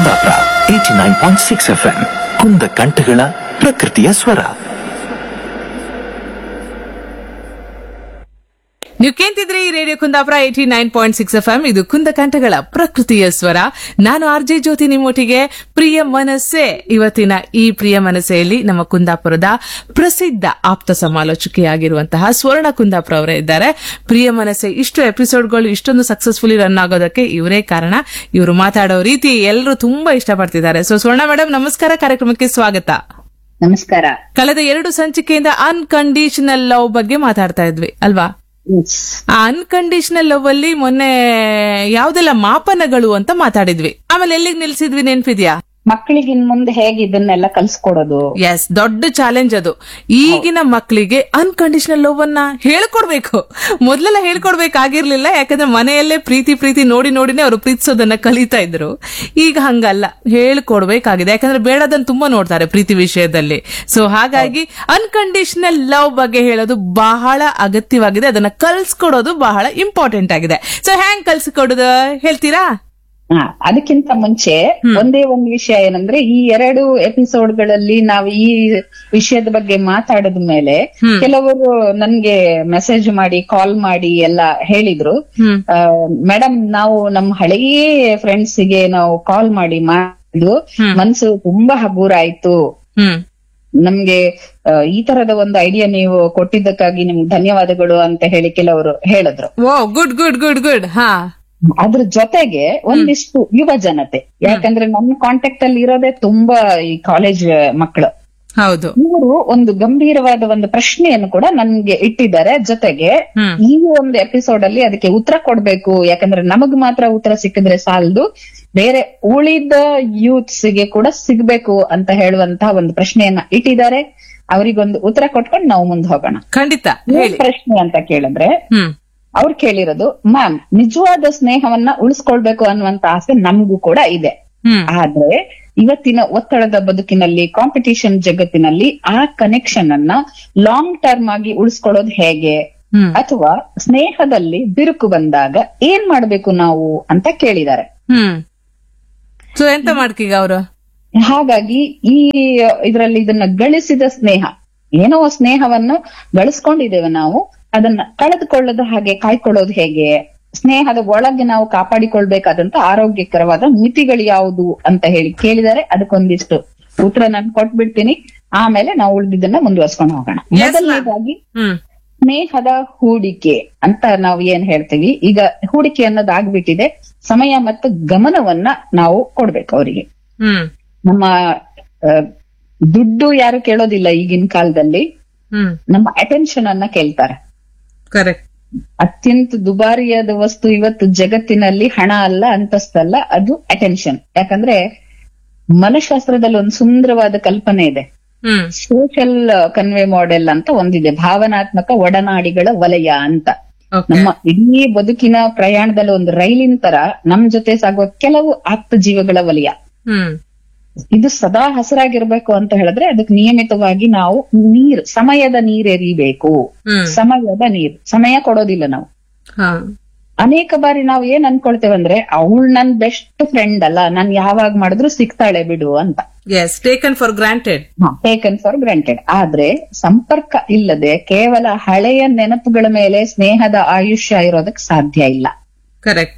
Kundapura eighty nine point six F M ಕುಂದ ಕಂಠಗಳ ಪ್ರಕೃತಿಯ ಸ್ವರ ನೀವು ಕೇಂತಿದ್ರೆ ಈ radio Kundapura eighty nine point six F M ಇದು ಕುಂದ ಕಂಠಗಳ ಪ್ರಕೃತಿಯ ಸ್ವರ ನಾನು ಆರ್ ಜೆ ಜ್ಯೋತಿ ನಿಮ್ಮೊಟ್ಟಿಗೆ ಪ್ರಿಯ ಮನಸ್ಸೆ ಇವತ್ತಿನ ಈ ಪ್ರಿಯ ಮನಸ್ಸೆಯಲ್ಲಿ ನಮ್ಮ ಕುಂದಾಪುರದ ಪ್ರಸಿದ್ಧ ಆಪ್ತ ಸಮಾಲೋಚಕಿಯಾಗಿರುವಂತಹ ಸ್ವರ್ಣ ಕುಂದಾಪುರ ಅವರೇ ಇದ್ದಾರೆ ಪ್ರಿಯ ಮನಸ್ಸೆ ಇಷ್ಟು ಎಪಿಸೋಡ್ಗಳು ಇಷ್ಟೊಂದು ಸಕ್ಸಸ್ಫುಲಿ ರನ್ ಆಗೋದಕ್ಕೆ ಇವರೇ ಕಾರಣ ಇವರು ಮಾತಾಡೋ ರೀತಿ ಎಲ್ಲರೂ ತುಂಬಾ ಇಷ್ಟಪಡ್ತಿದ್ದಾರೆ ಸೊ ಸ್ವರ್ಣ ಮೇಡಮ್ ನಮಸ್ಕಾರ ಕಾರ್ಯಕ್ರಮಕ್ಕೆ ಸ್ವಾಗತ ನಮಸ್ಕಾರ ಕಳೆದ ಎರಡು ಸಂಚಿಕೆಯಿಂದ ಅನ್ಕಂಡೀಷನಲ್ ಲವ್ ಬಗ್ಗೆ ಮಾತಾಡ್ತಾ ಇದ್ವಿ ಅಲ್ವಾ ಆ ಅನ್ಕಂಡೀಷನಲ್ ಲವ್ ಅಲ್ಲಿ ಮೊನ್ನೆ ಯಾವ್ದೆಲ್ಲ ಮಾಪನಗಳು ಅಂತ ಮಾತಾಡಿದ್ವಿ ಆಮೇಲೆ ಎಲ್ಲಿಗೆ ನಿಲ್ಸಿದ್ವಿ ನೆನ್ಪಿದ್ಯಾ ಮಕ್ಕಳಿಗೆ ಇನ್ ಮುಂದೆ ಹೇಗೆ ಇದನ್ನೆಲ್ಲ ಕಲ್ಸ್ಕೊಡೋದು ಎಸ್ ದೊಡ್ಡ ಚಾಲೆಂಜ್ ಅದು ಈಗಿನ ಮಕ್ಕಳಿಗೆ ಅನ್ಕಂಡೀಷನಲ್ ಲವ್ ಅನ್ನ ಹೇಳ್ಕೊಡ್ಬೇಕು ಮೊದ್ಲೆಲ್ಲ ಹೇಳ್ಕೊಡ್ಬೇಕಾಗಿರ್ಲಿಲ್ಲ ಯಾಕಂದ್ರೆ ಮನೆಯಲ್ಲೇ ಪ್ರೀತಿ ಪ್ರೀತಿ ನೋಡಿ ನೋಡಿನೇ ಅವರು ಪ್ರೀತಿಸೋದನ್ನ ಕಲಿತಾ ಇದ್ರು ಈಗ ಹಂಗಲ್ಲ ಹೇಳ್ಕೊಡ್ಬೇಕಾಗಿದೆ ಯಾಕಂದ್ರೆ ಬೇಡದನ್ನ ತುಂಬಾ ನೋಡ್ತಾರೆ ಪ್ರೀತಿ ವಿಷಯದಲ್ಲಿ ಸೊ ಹಾಗಾಗಿ ಅನ್ಕಂಡೀಷನಲ್ ಲವ್ ಬಗ್ಗೆ ಹೇಳೋದು ಬಹಳ ಅಗತ್ಯವಾಗಿದೆ ಅದನ್ನ ಕಲ್ಸ್ಕೊಡೋದು ಬಹಳ ಇಂಪಾರ್ಟೆಂಟ್ ಆಗಿದೆ ಸೊ ಹ್ಯಾಂಗ್ ಕಲ್ಸ್ಕೊಡೋದು ಹೇಳ್ತೀರಾ ಹಾ ಅದಕ್ಕಿಂತ ಮುಂಚೆ ಒಂದೇ ಒಂದು ವಿಷಯ ಏನಂದ್ರೆ ಈ ಎರಡು ಎಪಿಸೋಡ್ ಗಳಲ್ಲಿ ನಾವು ಈ ವಿಷಯದ ಬಗ್ಗೆ ಮಾತಾಡಿದ ಮೇಲೆ ಕೆಲವರು ನನ್ಗೆ ಮೆಸೇಜ್ ಮಾಡಿ ಕಾಲ್ ಮಾಡಿ ಎಲ್ಲ ಹೇಳಿದ್ರು ಹ್ಮ್ ಮೇಡಮ್ ನಾವು ನಮ್ಮ ಹಳೆಯ ಫ್ರೆಂಡ್ಸ್ ಗೆ ನಾವು ಕಾಲ್ ಮಾಡಿ ಮಾಡಿದ್ವು ಮನ್ಸು ತುಂಬಾ ಹಗೂರ ಆಯ್ತು ಹ್ಮ್ ನಮ್ಗೆ ಆ, ಈ ತರದ ಒಂದು ಐಡಿಯಾ ನೀವು ಕೊಟ್ಟಿದ್ದಕ್ಕಾಗಿ ನಿಮ್ಗೆ ಧನ್ಯವಾದಗಳು ಅಂತ ಹೇಳಿ ಕೆಲವರು ಹೇಳಿದ್ರು ಓ ಗುಡ್ ಗುಡ್ ಗುಡ್ ಗುಡ್ ಹಾ ಅದ್ರ ಜೊತೆಗೆ ಒಂದಿಷ್ಟು ಯುವ ಜನತೆ ಯಾಕಂದ್ರೆ ನಮ್ಮ ಕಾಂಟ್ಯಾಕ್ಟ್ ಅಲ್ಲಿ ಇರೋದೇ ತುಂಬಾ ಈ ಕಾಲೇಜ್ ಮಕ್ಕಳು ಹೌದು ಇವರು ಒಂದು ಗಂಭೀರವಾದ ಒಂದು ಪ್ರಶ್ನೆಯನ್ನು ಕೂಡ ನನ್ಗೆ ಇಟ್ಟಿದ್ದಾರೆ ಜೊತೆಗೆ ಹ್ಮ್. ಈ ಒಂದು ಎಪಿಸೋಡ್ ಅಲ್ಲಿ ಅದಕ್ಕೆ ಉತ್ತರ ಕೊಡ್ಬೇಕು ಯಾಕಂದ್ರೆ ನಮಗ್ ಮಾತ್ರ ಉತ್ತರ ಸಿಕ್ಕಿದ್ರೆ ಸಾಲದು ಬೇರೆ ಉಳಿದ ಯೂತ್ಸ್ ಗೆ ಕೂಡ ಸಿಗ್ಬೇಕು ಅಂತ ಹೇಳುವಂತಹ ಒಂದು ಪ್ರಶ್ನೆಯನ್ನ ಇಟ್ಟಿದ್ದಾರೆ ಅವರಿಗೊಂದು ಉತ್ತರ ಕೊಟ್ಕೊಂಡು ನಾವು ಮುಂದೆ ಹೋಗೋಣ ಖಂಡಿತ ಏನ್ ಹೇಳಿ ಪ್ರಶ್ನೆ ಅಂತ ಕೇಳಿದ್ರೆ ಹ್ಮ್ ಅವ್ರು ಕೇಳಿರೋದು ಮ್ಯಾಮ್ ನಿಜವಾದ ಸ್ನೇಹವನ್ನ ಉಳಿಸ್ಕೊಳ್ಬೇಕು ಅನ್ನುವಂತ ಆಸೆ ನಮಗೂ ಕೂಡ ಇದೆ ಹ್ಮ್ ಆದ್ರೆ ಇವತ್ತಿನ ಒತ್ತಡದ ಬದುಕಿನಲ್ಲಿ ಕಾಂಪಿಟಿಷನ್ ಜಗತ್ತಿನಲ್ಲಿ ಆ ಕನೆಕ್ಷನ್ ಅನ್ನ ಲಾಂಗ್ ಟರ್ಮ್ ಆಗಿ ಉಳಿಸ್ಕೊಳ್ಳೋದು ಹೇಗೆ ಹ್ಮ್ ಅಥವಾ ಸ್ನೇಹದಲ್ಲಿ ಬಿರುಕು ಬಂದಾಗ ಏನ್ ಮಾಡ್ಬೇಕು ನಾವು ಅಂತ ಕೇಳಿದ್ದಾರೆ ಹ್ಮ್ ಸೊ ಎಂತ ಮಾಡ್ಕೀಗ ಅವರು ಹಾಗಾಗಿ ಈ ಇದರಲ್ಲಿ ಇದನ್ನ ಗಳಿಸಿದ ಸ್ನೇಹ ಏನೋ ಸ್ನೇಹವನ್ನು ಗಳಿಸ್ಕೊಂಡಿದ್ದೇವೆ ನಾವು ಅದನ್ನ ಕಳೆದುಕೊಳ್ಳದ ಹಾಗೆ ಕಾಯ್ಕೊಳ್ಳೋದು ಹೇಗೆ ಸ್ನೇಹದ ಒಳಗೆ ನಾವು ಕಾಪಾಡಿಕೊಳ್ಬೇಕಾದಂತ ಆರೋಗ್ಯಕರವಾದ ಮಿತಿಗಳು ಯಾವುದು ಅಂತ ಹೇಳಿ ಕೇಳಿದರೆ ಅದಕ್ಕೊಂದಿಷ್ಟು ಉತ್ತರ ನಾನು ಕೊಟ್ಬಿಡ್ತೀನಿ ಆಮೇಲೆ ನಾವು ಉಳಿದಿದ್ದನ್ನ ಮುಂದುವರ್ಸ್ಕೊಂಡು ಹೋಗೋಣ Yes, ma'am. ಮೊದಲನೇದಾಗಿ ಹ್ಮ್ ಸ್ನೇಹದ ಹೂಡಿಕೆ ಅಂತ ನಾವು ಏನ್ ಹೇಳ್ತೀವಿ ಈಗ ಹೂಡಿಕೆ ಅನ್ನೋದಾಗ್ಬಿಟ್ಟಿದೆ ಸಮಯ ಮತ್ತು ಗಮನವನ್ನ ನಾವು ಕೊಡ್ಬೇಕು ಅವರಿಗೆ ಹ್ಮ್ ನಮ್ಮ ಆ, ದುಡ್ಡು ಯಾರು ಕೇಳೋದಿಲ್ಲ ಈಗಿನ ಕಾಲದಲ್ಲಿ ಹ್ಮ್ ನಮ್ಮ ಅಟೆನ್ಷನ್ ಅನ್ನ ಕೇಳ್ತಾರೆ ಕರೆಕ್ಟ್ ಅತ್ಯಂತ ದುಬಾರಿಯಾದ ವಸ್ತು ಇವತ್ತು ಜಗತ್ತಿನಲ್ಲಿ ಹಣ ಅಲ್ಲ ಅಂತಸ್ತಲ್ಲ ಅದು ಅಟೆನ್ಷನ್ ಯಾಕಂದ್ರೆ ಮನಃಶಾಸ್ತ್ರದಲ್ಲಿ ಒಂದು ಸುಂದರವಾದ ಕಲ್ಪನೆ ಇದೆ ಹ್ಮ್ ಸೋಷಿಯಲ್ ಕನ್ವೆ ಮಾಡೆಲ್ ಅಂತ ಒಂದಿದೆ ಭಾವನಾತ್ಮಕ ಒಡನಾಡಿಗಳ ವಲಯ ಅಂತ ಓಕೆ ನಮ್ಮ ಇಡೀ ಬದುಕಿನ ಪ್ರಯಾಣದಲ್ಲಿ ಒಂದು ರೈಲಿನ ತರ ನಮ್ ಜೊತೆ ಸಾಗುವ ಕೆಲವು ಆಪ್ತ ಜೀವಗಳ ವಲಯ ಹ್ಮ್ ಇದು ಸದಾ ಹಸಿರಾಗಿರ್ಬೇಕು ಅಂತ ಹೇಳಿದ್ರೆ ಅದಕ್ಕೆ ನಿಯಮಿತವಾಗಿ ನಾವು ನೀರು ಸಮಯದ ನೀರೆರಿಬೇಕು ಹ್ಮ್ ಸಮಯದ ನೀರು ಸಮಯ ಕೊಡೋದಿಲ್ಲ ನಾವು ಹಾ ಅನೇಕ ಬಾರಿ ನಾವು ಏನ್ ಅನ್ಕೊಳ್ತೇವೆ ಅಂದ್ರೆ ಅವಳು ನನ್ ಬೆಸ್ಟ್ ಫ್ರೆಂಡ್ ಅಲ್ಲ ನಾನ್ ಯಾವಾಗ ಮಾಡಿದ್ರು ಸಿಗ್ತಾಳೆ ಬಿಡು ಅಂತ yes taken for granted taken for granted ಆದ್ರೆ ಸಂಪರ್ಕ ಇಲ್ಲದೆ ಕೇವಲ ಹಳೆಯ ನೆನಪುಗಳ ಮೇಲೆ ಸ್ನೇಹದ ಆಯುಷ್ಯ ಇರೋದಕ್ ಸಾಧ್ಯ ಇಲ್ಲ ಕರೆಕ್ಟ್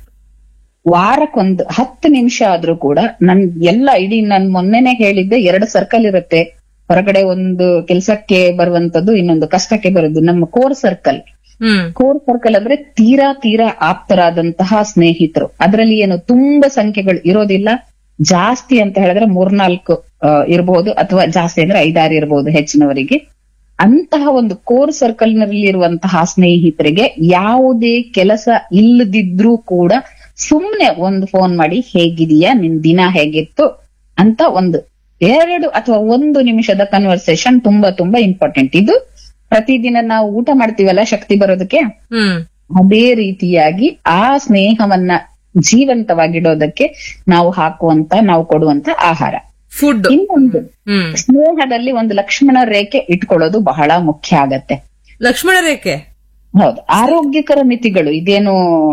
ವಾರಕ್ಕೊಂದು ಹತ್ತು ನಿಮಿಷ ಆದ್ರೂ ಕೂಡ ನನ್ ಎಲ್ಲ ಇಡೀ ನನ್ ಮೊನ್ನೆನೆ ಹೇಳಿದ್ದೆ ಎರಡು ಸರ್ಕಲ್ ಇರುತ್ತೆ ಹೊರಗಡೆ ಒಂದು ಕೆಲಸಕ್ಕೆ ಬರುವಂತದ್ದು ಇನ್ನೊಂದು ಕಷ್ಟಕ್ಕೆ ಬರೋದು ನಮ್ಮ ಕೋರ್ ಸರ್ಕಲ್ ಹ್ಮ್ ಕೋರ್ ಸರ್ಕಲ್ ಅಂದ್ರೆ ತೀರಾ ತೀರಾ ಆಪ್ತರಾದಂತಹ ಸ್ನೇಹಿತರು ಅದರಲ್ಲಿ ಏನು ತುಂಬಾ ಸಂಖ್ಯೆಗಳು ಇರೋದಿಲ್ಲ ಜಾಸ್ತಿ ಅಂತ ಹೇಳಿದ್ರೆ ಮೂರ್ನಾಲ್ಕು ಆ, ಇರಬಹುದು ಅಥವಾ ಜಾಸ್ತಿ ಅಂದ್ರೆ ಐದಾರು ಇರಬಹುದು ಹೆಚ್ಚಿನವರಿಗೆ ಅಂತಹ ಒಂದು ಕೋರ್ ಸರ್ಕಲ್ ನಲ್ಲಿ ಇರುವಂತಹ ಸ್ನೇಹಿತರಿಗೆ ಯಾವುದೇ ಕೆಲಸ ಇಲ್ಲದಿದ್ರೂ ಕೂಡ ಸುಮ್ನೆ ಒಂದು ಫೋನ್ ಮಾಡಿ ಹೇಗಿದೀಯಾ ನಿನ್ ದಿನ ಹೇಗಿತ್ತು ಅಂತ ಒಂದು ಎರಡು ಅಥವಾ ಒಂದು ನಿಮಿಷದ ಕನ್ವರ್ಸೇಷನ್ ತುಂಬಾ ತುಂಬಾ ಇಂಪಾರ್ಟೆಂಟ್ ಇದು ಪ್ರತಿದಿನ ನಾವು ಊಟ ಮಾಡ್ತೀವಲ್ಲ ಶಕ್ತಿ ಬರೋದಕ್ಕೆ ಹ್ಮ್ ಅದೇ ರೀತಿಯಾಗಿ ಆ ಸ್ನೇಹವನ್ನ ಜೀವಂತವಾಗಿಡೋದಕ್ಕೆ ನಾವು ಹಾಕುವಂತ ನಾವು ಕೊಡುವಂತ ಆಹಾರ ಫುಡ್ ಇನ್ನೊಂದು ಹ್ಮ್ ಸ್ನೇಹದಲ್ಲಿ ಒಂದು ಲಕ್ಷ್ಮಣ ರೇಖೆ ಇಟ್ಕೊಳ್ಳೋದು ಬಹಳ ಮುಖ್ಯ ಆಗತ್ತೆ ಲಕ್ಷ್ಮಣ ರೇಖೆ ಹೌದು ಆರೋಗ್ಯಕರ ಮಿತಿಗಳು ಇದೇನು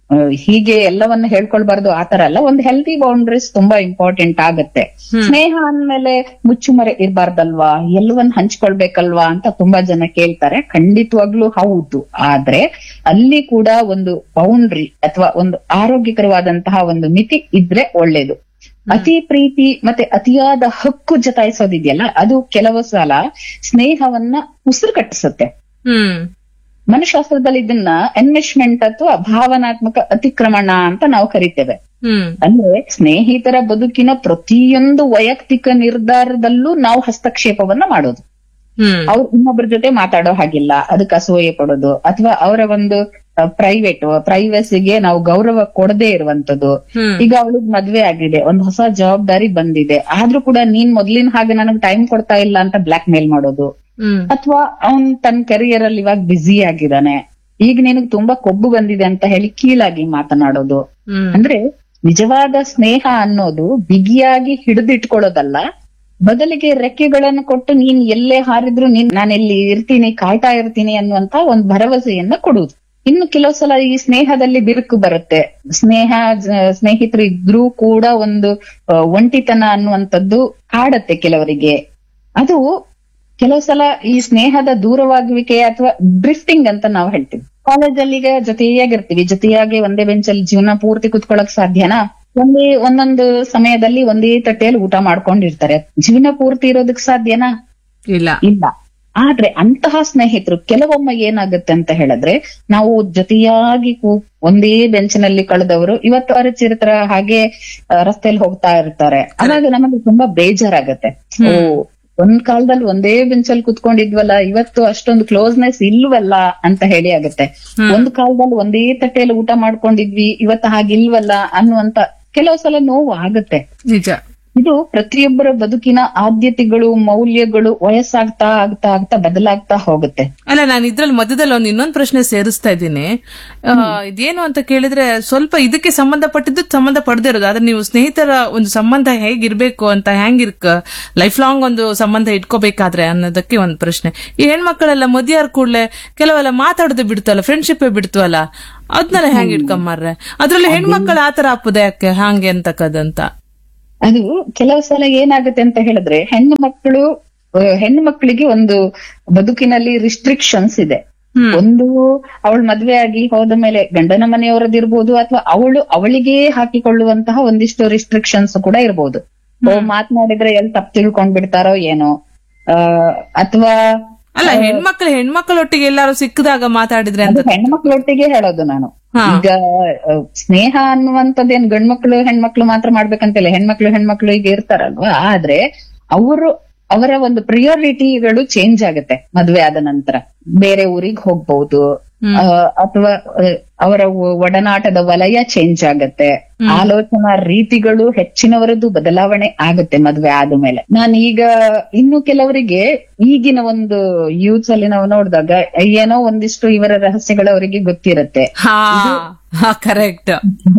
ಆ, ಹೀಗೆ ಎಲ್ಲವನ್ನ ಹೇಳ್ಕೊಳ್ಬಾರ್ದು ಆತರ ಅಲ್ಲ ಒಂದು ಹೆಲ್ತಿ ಬೌಂಡ್ರೀಸ್ ತುಂಬಾ ಇಂಪಾರ್ಟೆಂಟ್ ಆಗತ್ತೆ ಸ್ನೇಹ ಅಂದ್ಮೇಲೆ ಮುಚ್ಚುಮರೆ ಇರ್ಬಾರ್ದಲ್ವಾ ಎಲ್ಲವನ್ನ ಹಂಚ್ಕೊಳ್ಬೇಕಲ್ವಾ ಅಂತ ತುಂಬಾ ಜನ ಕೇಳ್ತಾರೆ ಖಂಡಿತವಾಗ್ಲೂ ಹೌದು ಆದ್ರೆ ಅಲ್ಲಿ ಕೂಡ ಒಂದು ಬೌಂಡ್ರಿ ಅಥವಾ ಒಂದು ಆರೋಗ್ಯಕರವಾದಂತಹ ಒಂದು ಮಿತಿ ಇದ್ರೆ ಒಳ್ಳೇದು ಅತಿ ಪ್ರೀತಿ ಮತ್ತೆ ಅತಿಯಾದ ಹಕ್ಕು ಜತಾಯಿಸೋದಿದೆಯಲ್ಲ ಅದು ಕೆಲವು ಸಲ ಸ್ನೇಹವನ್ನ ಉಸಿರು ಕಟ್ಟಿಸುತ್ತೆ ಹ್ಮ್ ಮನಃಶಾಸ್ತ್ರದಲ್ಲಿ ಇದನ್ನ ಎನ್ವಿಶ್ಮೆಂಟ್ ಅಥವಾ ಭಾವನಾತ್ಮಕ ಅತಿಕ್ರಮಣ ಅಂತ ನಾವು ಕರಿತೇವೆ ಹ್ಮ್ ಅಂದ್ರೆ ಸ್ನೇಹಿತರ ಬದುಕಿನ ಪ್ರತಿಯೊಂದು ವೈಯಕ್ತಿಕ ನಿರ್ಧಾರದಲ್ಲೂ ನಾವು ಹಸ್ತಕ್ಷೇಪವನ್ನ ಮಾಡೋದು ಹ್ಮ್ ಅವ್ರು ಇನ್ನೊಬ್ಬರ ಜೊತೆ ಮಾತಾಡೋ ಹಾಗಿಲ್ಲ ಅದಕ್ಕೆ ಅಸೂಯೆ ಪಡೋದು ಅಥವಾ ಅವರ ಒಂದು ಪ್ರೈವೇಟ್ ಪ್ರೈವಸಿಗೆ ನಾವು ಗೌರವ ಕೊಡದೇ ಇರುವಂತದ್ದು ಹ್ಮ್ ಈಗ ಅವಳಿಗೆ ಮದ್ವೆ ಆಗಿದೆ ಒಂದು ಹೊಸ ಜವಾಬ್ದಾರಿ ಬಂದಿದೆ ಆದ್ರೂ ಕೂಡ ನೀನ್ ಮೊದ್ಲಿನ ಹಾಗೆ ನನಗ್ ಟೈಮ್ ಕೊಡ್ತಾ ಇಲ್ಲ ಅಂತ ಬ್ಲಾಕ್ ಮೇಲ್ ಮಾಡೋದು ಹ್ಮ್ ಅಥವಾ ಅವನ್ ತನ್ನ ಕೆರಿಯರ್ ಅಲ್ಲಿ ಇವಾಗ ಬ್ಯುಸಿ ಆಗಿದ್ದಾನೆ ಈಗ ನಿನಗ್ ತುಂಬಾ ಕೊಬ್ಬು ಬಂದಿದೆ ಅಂತ ಹೇಳಿ ಕೀಳಾಗಿ ಮಾತನಾಡೋದು ಹ್ಮ್ ಅಂದ್ರೆ ನಿಜವಾದ ಸ್ನೇಹ ಅನ್ನೋದು ಬಿಗಿಯಾಗಿ ಹಿಡಿದಿಟ್ಕೊಳ್ಳೋದಲ್ಲ ಬದಲಿಗೆ ರೆಕ್ಕೆಗಳನ್ನು ಕೊಟ್ಟು ನೀನ್ ಎಲ್ಲೇ ಹಾರಿದ್ರು ನೀನ್ ನಾನು ಇಲ್ಲಿ ಇರ್ತೀನಿ ಕಾಯ್ತಾ ಇರ್ತೀನಿ ಅನ್ನುವಂತ ಒಂದು ಭರವಸೆಯನ್ನ ಕೊಡುವುದು ಇನ್ನು ಕೆಲವು ಸಲ ಈ ಸ್ನೇಹದಲ್ಲಿ ಬಿರುಕು ಬರುತ್ತೆ ಸ್ನೇಹ ಜ- ಸ್ನೇಹಿತರು ಇದ್ರೂ ಕೂಡ ಒಂದು ಆ, ಒಂಟಿತನ ಅನ್ನುವಂಥದ್ದು ಕಾಡತ್ತೆ ಕೆಲವರಿಗೆ ಅದು ಕೆಲವು ಸಲ ಈ ಸ್ನೇಹದ ದೂರವಾಗುವಿಕೆ ಅಥವಾ ಡ್ರಿಫ್ಟಿಂಗ್ ಅಂತ ನಾವು ಹೇಳ್ತೀವಿ ಕಾಲೇಜಲ್ಲಿ ಈಗ ಜೊತೆಯಾಗಿರ್ತೀವಿ ಜೊತೆಯಾಗಿ ಒಂದೇ ಬೆಂಚಲ್ಲಿ ಜೀವನ ಪೂರ್ತಿ ಕುತ್ಕೊಳ್ಳಕ್ ಸಾಧ್ಯನಾ ಒಂದೇ ಒಂದೊಂದು ಸಮಯದಲ್ಲಿ ಒಂದೇ ತಟ್ಟೆಯಲ್ಲಿ ಊಟ ಮಾಡ್ಕೊಂಡಿರ್ತಾರೆ ಜೀವನ ಪೂರ್ತಿ ಇರೋದಕ್ ಸಾಧ್ಯನಾ ಇಲ್ಲ ಇಲ್ಲ ಆದ್ರೆ ಅಂತಹ ಸ್ನೇಹಿತರು ಕೆಲವೊಮ್ಮೆ ಏನಾಗುತ್ತೆ ಅಂತ ಹೇಳಿದ್ರೆ ನಾವು ಜೊತೆಯಾಗಿ ಕೂ- ಒಂದೇ ಬೆಂಚಿನಲ್ಲಿ ಕಳೆದವರು ಇವತ್ತು ಅರಚಿರ್ತರ ಹಾಗೆ ಆ, ರಸ್ತೆಯಲ್ಲಿ ಹೋಗ್ತಾ ಇರ್ತಾರೆ ಅವಾಗ ನಮಗೆ ತುಂಬಾ ಬೇಜಾರಾಗತ್ತೆ ಓ ಒಂದ್ ಕಾಲದಲ್ಲಿ ಒಂದೇ ಬೆಂಚಲ್ಲಿ ಕುತ್ಕೊಂಡಿದ್ವಲ್ಲ ಇವತ್ತು ಅಷ್ಟೊಂದು ಕ್ಲೋಸ್ನೆಸ್ ಇಲ್ವಲ್ಲ ಅಂತ ಹೇಳಿ ಆಗುತ್ತೆ ಒಂದ್ ಕಾಲದಲ್ಲಿ ಒಂದೇ ತಟ್ಟೆಯಲ್ಲಿ ಊಟ ಮಾಡ್ಕೊಂಡಿದ್ವಿ ಇವತ್ತು ಹಾಗಿಲ್ವಲ್ಲ ಅನ್ನುವಂತ ಕೆಲವು ಸಲ ನೋವು ಆಗುತ್ತೆ ನಿಜ ಇದು ಪ್ರತಿಯೊಬ್ಬರ ಬದುಕಿನ ಆದ್ಯತೆಗಳು ಮೌಲ್ಯಗಳು ವಯಸ್ಸಾಗ್ತಾ ಆಗ್ತಾ ಆಗ್ತಾ ಬದಲಾಗ್ತಾ ಹೋಗುತ್ತೆ ಅಲ್ಲ ನಾನು ಇದ್ರಲ್ಲಿ ಮಧ್ಯದಲ್ಲಿ ಒಂದು ಇನ್ನೊಂದು ಪ್ರಶ್ನೆ ಸೇರಿಸ್ತಾ ಇದ್ದೀನಿ ಆ, ಇದೇನು ಅಂತ ಕೇಳಿದ್ರೆ ಸ್ವಲ್ಪ ಇದಕ್ಕೆ ಸಂಬಂಧಪಟ್ಟಿದ್ದು ಸಂಬಂಧ ಪಡೆದೇ ಇರೋದು ಆದ್ರೆ ನೀವು ಸ್ನೇಹಿತರ ಒಂದು ಸಂಬಂಧ ಹೇಗಿರ್ಬೇಕು ಅಂತ ಹೆಂಗಿರ್ಕ ಲೈಫ್ ಲಾಂಗ್ ಒಂದು ಸಂಬಂಧ ಇಟ್ಕೋಬೇಕಾದ್ರೆ ಅನ್ನೋದಕ್ಕೆ ಒಂದು ಪ್ರಶ್ನೆ ಈ ಹೆಣ್ಮಕ್ಳೆಲ್ಲ ಮದುವೆ ಆದ ಕೂಡಲೇ ಕೆಲವೆಲ್ಲ ಮಾತಾಡೋದು ಬಿಡ್ತಲ್ಲ ಫ್ರೆಂಡ್ಶಿಪ್ ಬಿಡ್ತವಲ್ಲ ಅದನ್ನೆಲ್ಲ ಹೆಂಗ್ ಇಟ್ಕೊಂಬಾರ್ರೆ ಅದ್ರಲ್ಲಿ ಹೆಣ್ಮಕ್ಳು ಆತರ ಹಾಪುದ ಯಾಕೆ ಹಂಗೆ ಅಂತಕ್ಕದಂತ ಅದು ಕೆಲವು ಸಲ ಏನಾಗುತ್ತೆ ಅಂತ ಹೇಳಿದ್ರೆ ಹೆಣ್ಣು ಮಕ್ಕಳು ಆ, ಹೆಣ್ಣು ಮಕ್ಕಳಿಗೆ ಒಂದು ಬದುಕಿನಲ್ಲಿ ರಿಸ್ಟ್ರಿಕ್ಷನ್ಸ್ ಇದೆ ಹ್ಮ್. ಒಂದು ಅವಳು ಮದ್ವೆ ಆಗಿ ಹೋದ ಮೇಲೆ ಗಂಡನ ಮನೆಯವರದಿರ್ಬೋದು ಅಥವಾ ಅವಳು ಅವಳಿಗೆ ಹಾಕಿಕೊಳ್ಳುವಂತಹ ಒಂದಿಷ್ಟು ರಿಸ್ಟ್ರಿಕ್ಷನ್ಸ್ ಕೂಡ ಇರ್ಬೋದು ಓ ಮಾತನಾಡಿದ್ರೆ ಎಲ್ಲಿ ತಪ್ಪು ತಿಳ್ಕೊಂಡ್ ಬಿಡ್ತಾರೋ ಏನೋ ಆ ಅಥವಾ ಅಲ್ಲ ಹೆಣ್ಮಕ್ಳು ಹೆಣ್ಮಕ್ಳೊಟ್ಟಿಗೆ ಎಲ್ಲಾರು ಸಿಕ್ಕದಾಗ ಮಾತಾಡಿದ್ರೆ ಅಂತ ಅದು ಹೆಣ್ಮಕ್ಳೊಟ್ಟಿಗೆ ಹೇಳೋದು ನಾನು ಹಾ. ಈಗ ಆ, ಸ್ನೇಹ ಅನ್ನುವಂಥದ್ದೇನ್ ಗಂಡ್ಮಕ್ಳು ಹೆಣ್ಮಕ್ಳು ಮಾತ್ರ ಮಾಡ್ಬೇಕಂತಿಲ್ಲ ಹೆಣ್ಮಕ್ಳು ಹೆಣ್ಮಕ್ಳು ಈಗ ಇರ್ತಾರಲ್ವಾ ಆದ್ರೆ ಅವರು ಅವರ ಒಂದು ಪ್ರಿಯಾರಿಟಿಗಳು ಚೇಂಜ್ ಆಗುತ್ತೆ ಮದ್ವೆ ಆದ ನಂತರ ಬೇರೆ ಊರಿಗೆ ಹೋಗ್ಬಹುದು ಆ, ಅಥವಾ ಆ, ಅವರ ಒ- ಒಡನಾಟದ ವಲಯ ಚೇಂಜ್ ಆಗತ್ತೆ ಆಲೋಚನಾ ರೀತಿಗಳು ಹೆಚ್ಚಿನವರದ್ದು ಬದಲಾವಣೆ ಆಗುತ್ತೆ ಮದ್ವೆ ಆದ್ಮೇಲೆ ನಾನು ಈಗ ಇನ್ನು ಕೆಲವರಿಗೆ ಈಗಿನ ಒಂದು ಯೂತ್ಸ್ ಅಲ್ಲಿ ನಾವು ನೋಡಿದಾಗ ಏನೋ ಒಂದಿಷ್ಟು ಇವರ ರಹಸ್ಯಗಳು ಅವರಿಗೆ ಗೊತ್ತಿರತ್ತೆ ಹಾ ಹಾ ಕರೆಕ್ಟ್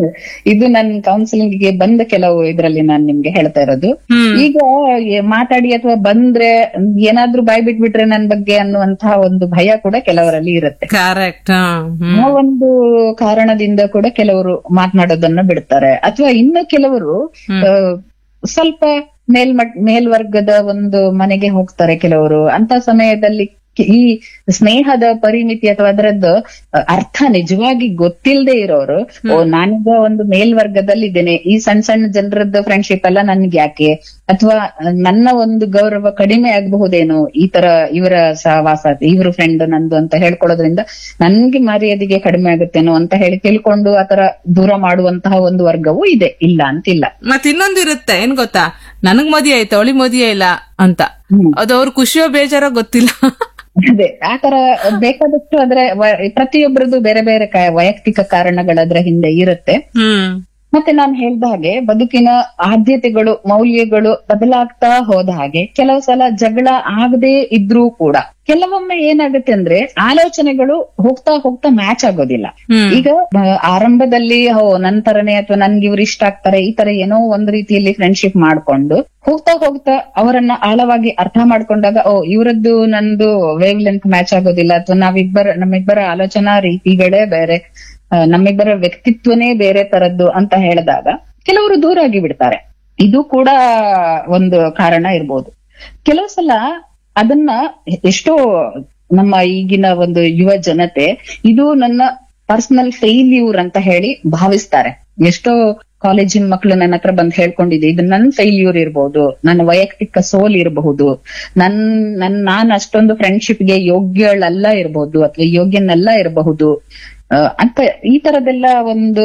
ಇದು ನನ್ನ ಕೌನ್ಸಿಲಿಂಗ್ ಗೆ ಬಂದ ಕೆಲವು ಇದರಲ್ಲಿ ನಾನು ನಿಮ್ಗೆ ಹೇಳ್ತಾ ಇರೋದು ಹ್ಮ್. ಈಗ ಎ- ಮಾತಾಡಿ ಅಥವಾ ಬಂದ್ರೆ ಏನಾದ್ರೂ ಬಾಯ್ ಬಿಟ್ಬಿಟ್ರೆ ನನ್ ಬಗ್ಗೆ ಅನ್ನುವಂತಹ ಒಂದು ಭಯ ಕೂಡ ಕೆಲವರಲ್ಲಿ ಇರುತ್ತೆ ಕರೆಕ್ಟ್ ಆ ಒಂದು ಕಾರಣದಿಂದ ಕೂಡ ಕೆಲವರು ಮಾತನಾಡೋದನ್ನ ಬಿಡ್ತಾರೆ ಅಥವಾ ಇನ್ನು ಕೆಲವರು ಆ, ಸ್ವಲ್ಪ ಮೇಲ್ಮಟ್ ಮೇಲ್ವರ್ಗದ ಒಂದು ಮನೆಗೆ ಹೋಗ್ತಾರೆ ಕೆಲವರು ಅಂತ ಸಮಯದಲ್ಲಿ ಕಿ- ಈ ಸ್ನೇಹದ ಪರಿಮಿತಿ ಅಥವಾ ಅದರದ್ದು ಅ, ಅರ್ಥ ನಿಜವಾಗಿ ಗೊತ್ತಿಲ್ಲದೆ ಇರೋರು ಓ ನಾನೀಗ ಒಂದು ಮೇಲ್ವರ್ಗದಲ್ಲಿದ್ದೇನೆ ಈ ಸಣ್ಣ ಸಣ್ಣ ಜನರದ್ದು ಫ್ರೆಂಡ್ಶಿಪ್ ಎಲ್ಲ ನನ್ಗೆ ಯಾಕೆ ಅಥವಾ ನನ್ನ ಒಂದು ಗೌರವ ಕಡಿಮೆ ಆಗಬಹುದೇನೋ ಈ ತರ ಇವರ ಸಹವಾಸ ಇವ್ರ ಫ್ರೆಂಡ್ ನಂದು ಅಂತ ಹೇಳ್ಕೊಳ್ಳೋದ್ರಿಂದ ನನ್ಗೆ ಮರ್ಯಾದೆಗೆ ಕಡಿಮೆ ಆಗುತ್ತೇನೋ ಅಂತ ಹೇಳಿ ತಿಳ್ಕೊಂಡು ಆತರ ದೂರ ಮಾಡುವಂತಹ ಒಂದು ವರ್ಗವೂ ಇದೆ ಇಲ್ಲ ಅಂತಿಲ್ಲ ಮತ್ ಇನ್ನೊಂದು ಇರುತ್ತೆ ಏನ್ ಗೊತ್ತಾ ನನಗ್ ಮದುವೆ ಆಯ್ತು ಅವಳಿ ಮದುವೆ ಇಲ್ಲ ಅಂತ ಹ್ಮ್. ಅದು ಅವ್ರ ಖುಷಿಯೋ ಬೇಜಾರೋ ಗೊತ್ತಿಲ್ಲ ಅದೇ ಆತರ ಬೇಕಾದಷ್ಟು ಅದ್ರ ವ- ಪ್ರತಿಯೊಬ್ಬರದ್ದು ಬೇರೆ ಬೇರೆ ಕ- ವೈಯಕ್ತಿಕ ಕಾರಣಗಳದ್ರ ಹಿಂದೆ ಇರುತ್ತೆ ಹ್ಮ್ ಮತ್ತೆ ನಾನು ಹೇಳ್ದ ಹಾಗೆ ಬದುಕಿನ ಆದ್ಯತೆಗಳು ಮೌಲ್ಯಗಳು ಬದಲಾಗ್ತಾ ಹೋದ ಹಾಗೆ ಕೆಲವು ಸಲ ಜಗಳ ಆಗದೆ ಇದ್ರೂ ಕೂಡ ಕೆಲವೊಮ್ಮೆ ಏನಾಗುತ್ತೆ ಅಂದ್ರೆ ಆಲೋಚನೆಗಳು ಹೋಗ್ತಾ ಹೋಗ್ತಾ ಮ್ಯಾಚ್ ಆಗೋದಿಲ್ಲ ಹ್ಮ್. ಈಗ ಆ, ಆರಂಭದಲ್ಲಿ ಹೋ ನನ್ ತರನೇ ಅಥವಾ ನನ್ಗೆ ಇವ್ರು ಇಷ್ಟ ಆಗ್ತಾರೆ ಈ ತರ ಏನೋ ಒಂದ್ ರೀತಿಯಲ್ಲಿ ಫ್ರೆಂಡ್ಶಿಪ್ ಮಾಡ್ಕೊಂಡು ಹೋಗ್ತಾ ಹೋಗ್ತಾ ಅವರನ್ನ ಆಳವಾಗಿ ಅರ್ಥ ಮಾಡ್ಕೊಂಡಾಗ ಓ ಇವರದ್ದು ನಂದು ವೇವ್ ಲೆಂತ್ ಮ್ಯಾಚ್ ಆಗೋದಿಲ್ಲ ಅಥವಾ ನಾವಿಬ್ಬರ ನಮ್ಮಿಬ್ಬರ ಆಲೋಚನಾ ರೀತಿಗಳೇ ಬೇರೆ ಆ, ನಮ್ಮಿಬ್ಬರ ವ್ಯಕ್ತಿತ್ವನೇ ಬೇರೆ ತರದ್ದು ಅಂತ ಹೇಳಿದಾಗ ಕೆಲವರು ದೂರ ಆಗಿ ಬಿಡ್ತಾರೆ ಇದು ಕೂಡ ಒಂದು ಕಾರಣ ಇರ್ಬೋದು ಕೆಲವು ಸಲ ಅದನ್ನ ಎಷ್ಟೋ ನಮ್ಮ ಈಗಿನ ಒಂದು ಯುವ ಜನತೆ ಇದು ನನ್ನ ಪರ್ಸನಲ್ ಫೇಲ್ಯೂರ್ ಅಂತ ಹೇಳಿ ಭಾವಿಸ್ತಾರೆ ಎಷ್ಟೋ ಕಾಲೇಜಿನ ಮಕ್ಕಳು ನನ್ನ ಹತ್ರ ಬಂದು ಹೇಳ್ಕೊಂಡಿದೆ ಇದು ನನ್ನ ಫೇಲ್ಯೂರ್ ಇರ್ಬೋದು ನನ್ನ ವೈಯಕ್ತಿಕ ಸೋಲ್ ಇರಬಹುದು ನನ್ ನನ್ ನಾನ್ ಅಷ್ಟೊಂದು ಫ್ರೆಂಡ್ಶಿಪ್ ಗೆ ಯೋಗ್ಯಳಲ್ಲ ಇರಬಹುದು ಅಥವಾ ಯೋಗ್ಯನಲ್ಲ ಇರಬಹುದು ಆ, ಅಂತ ಈ ತರದೆಲ್ಲ ಒಂದು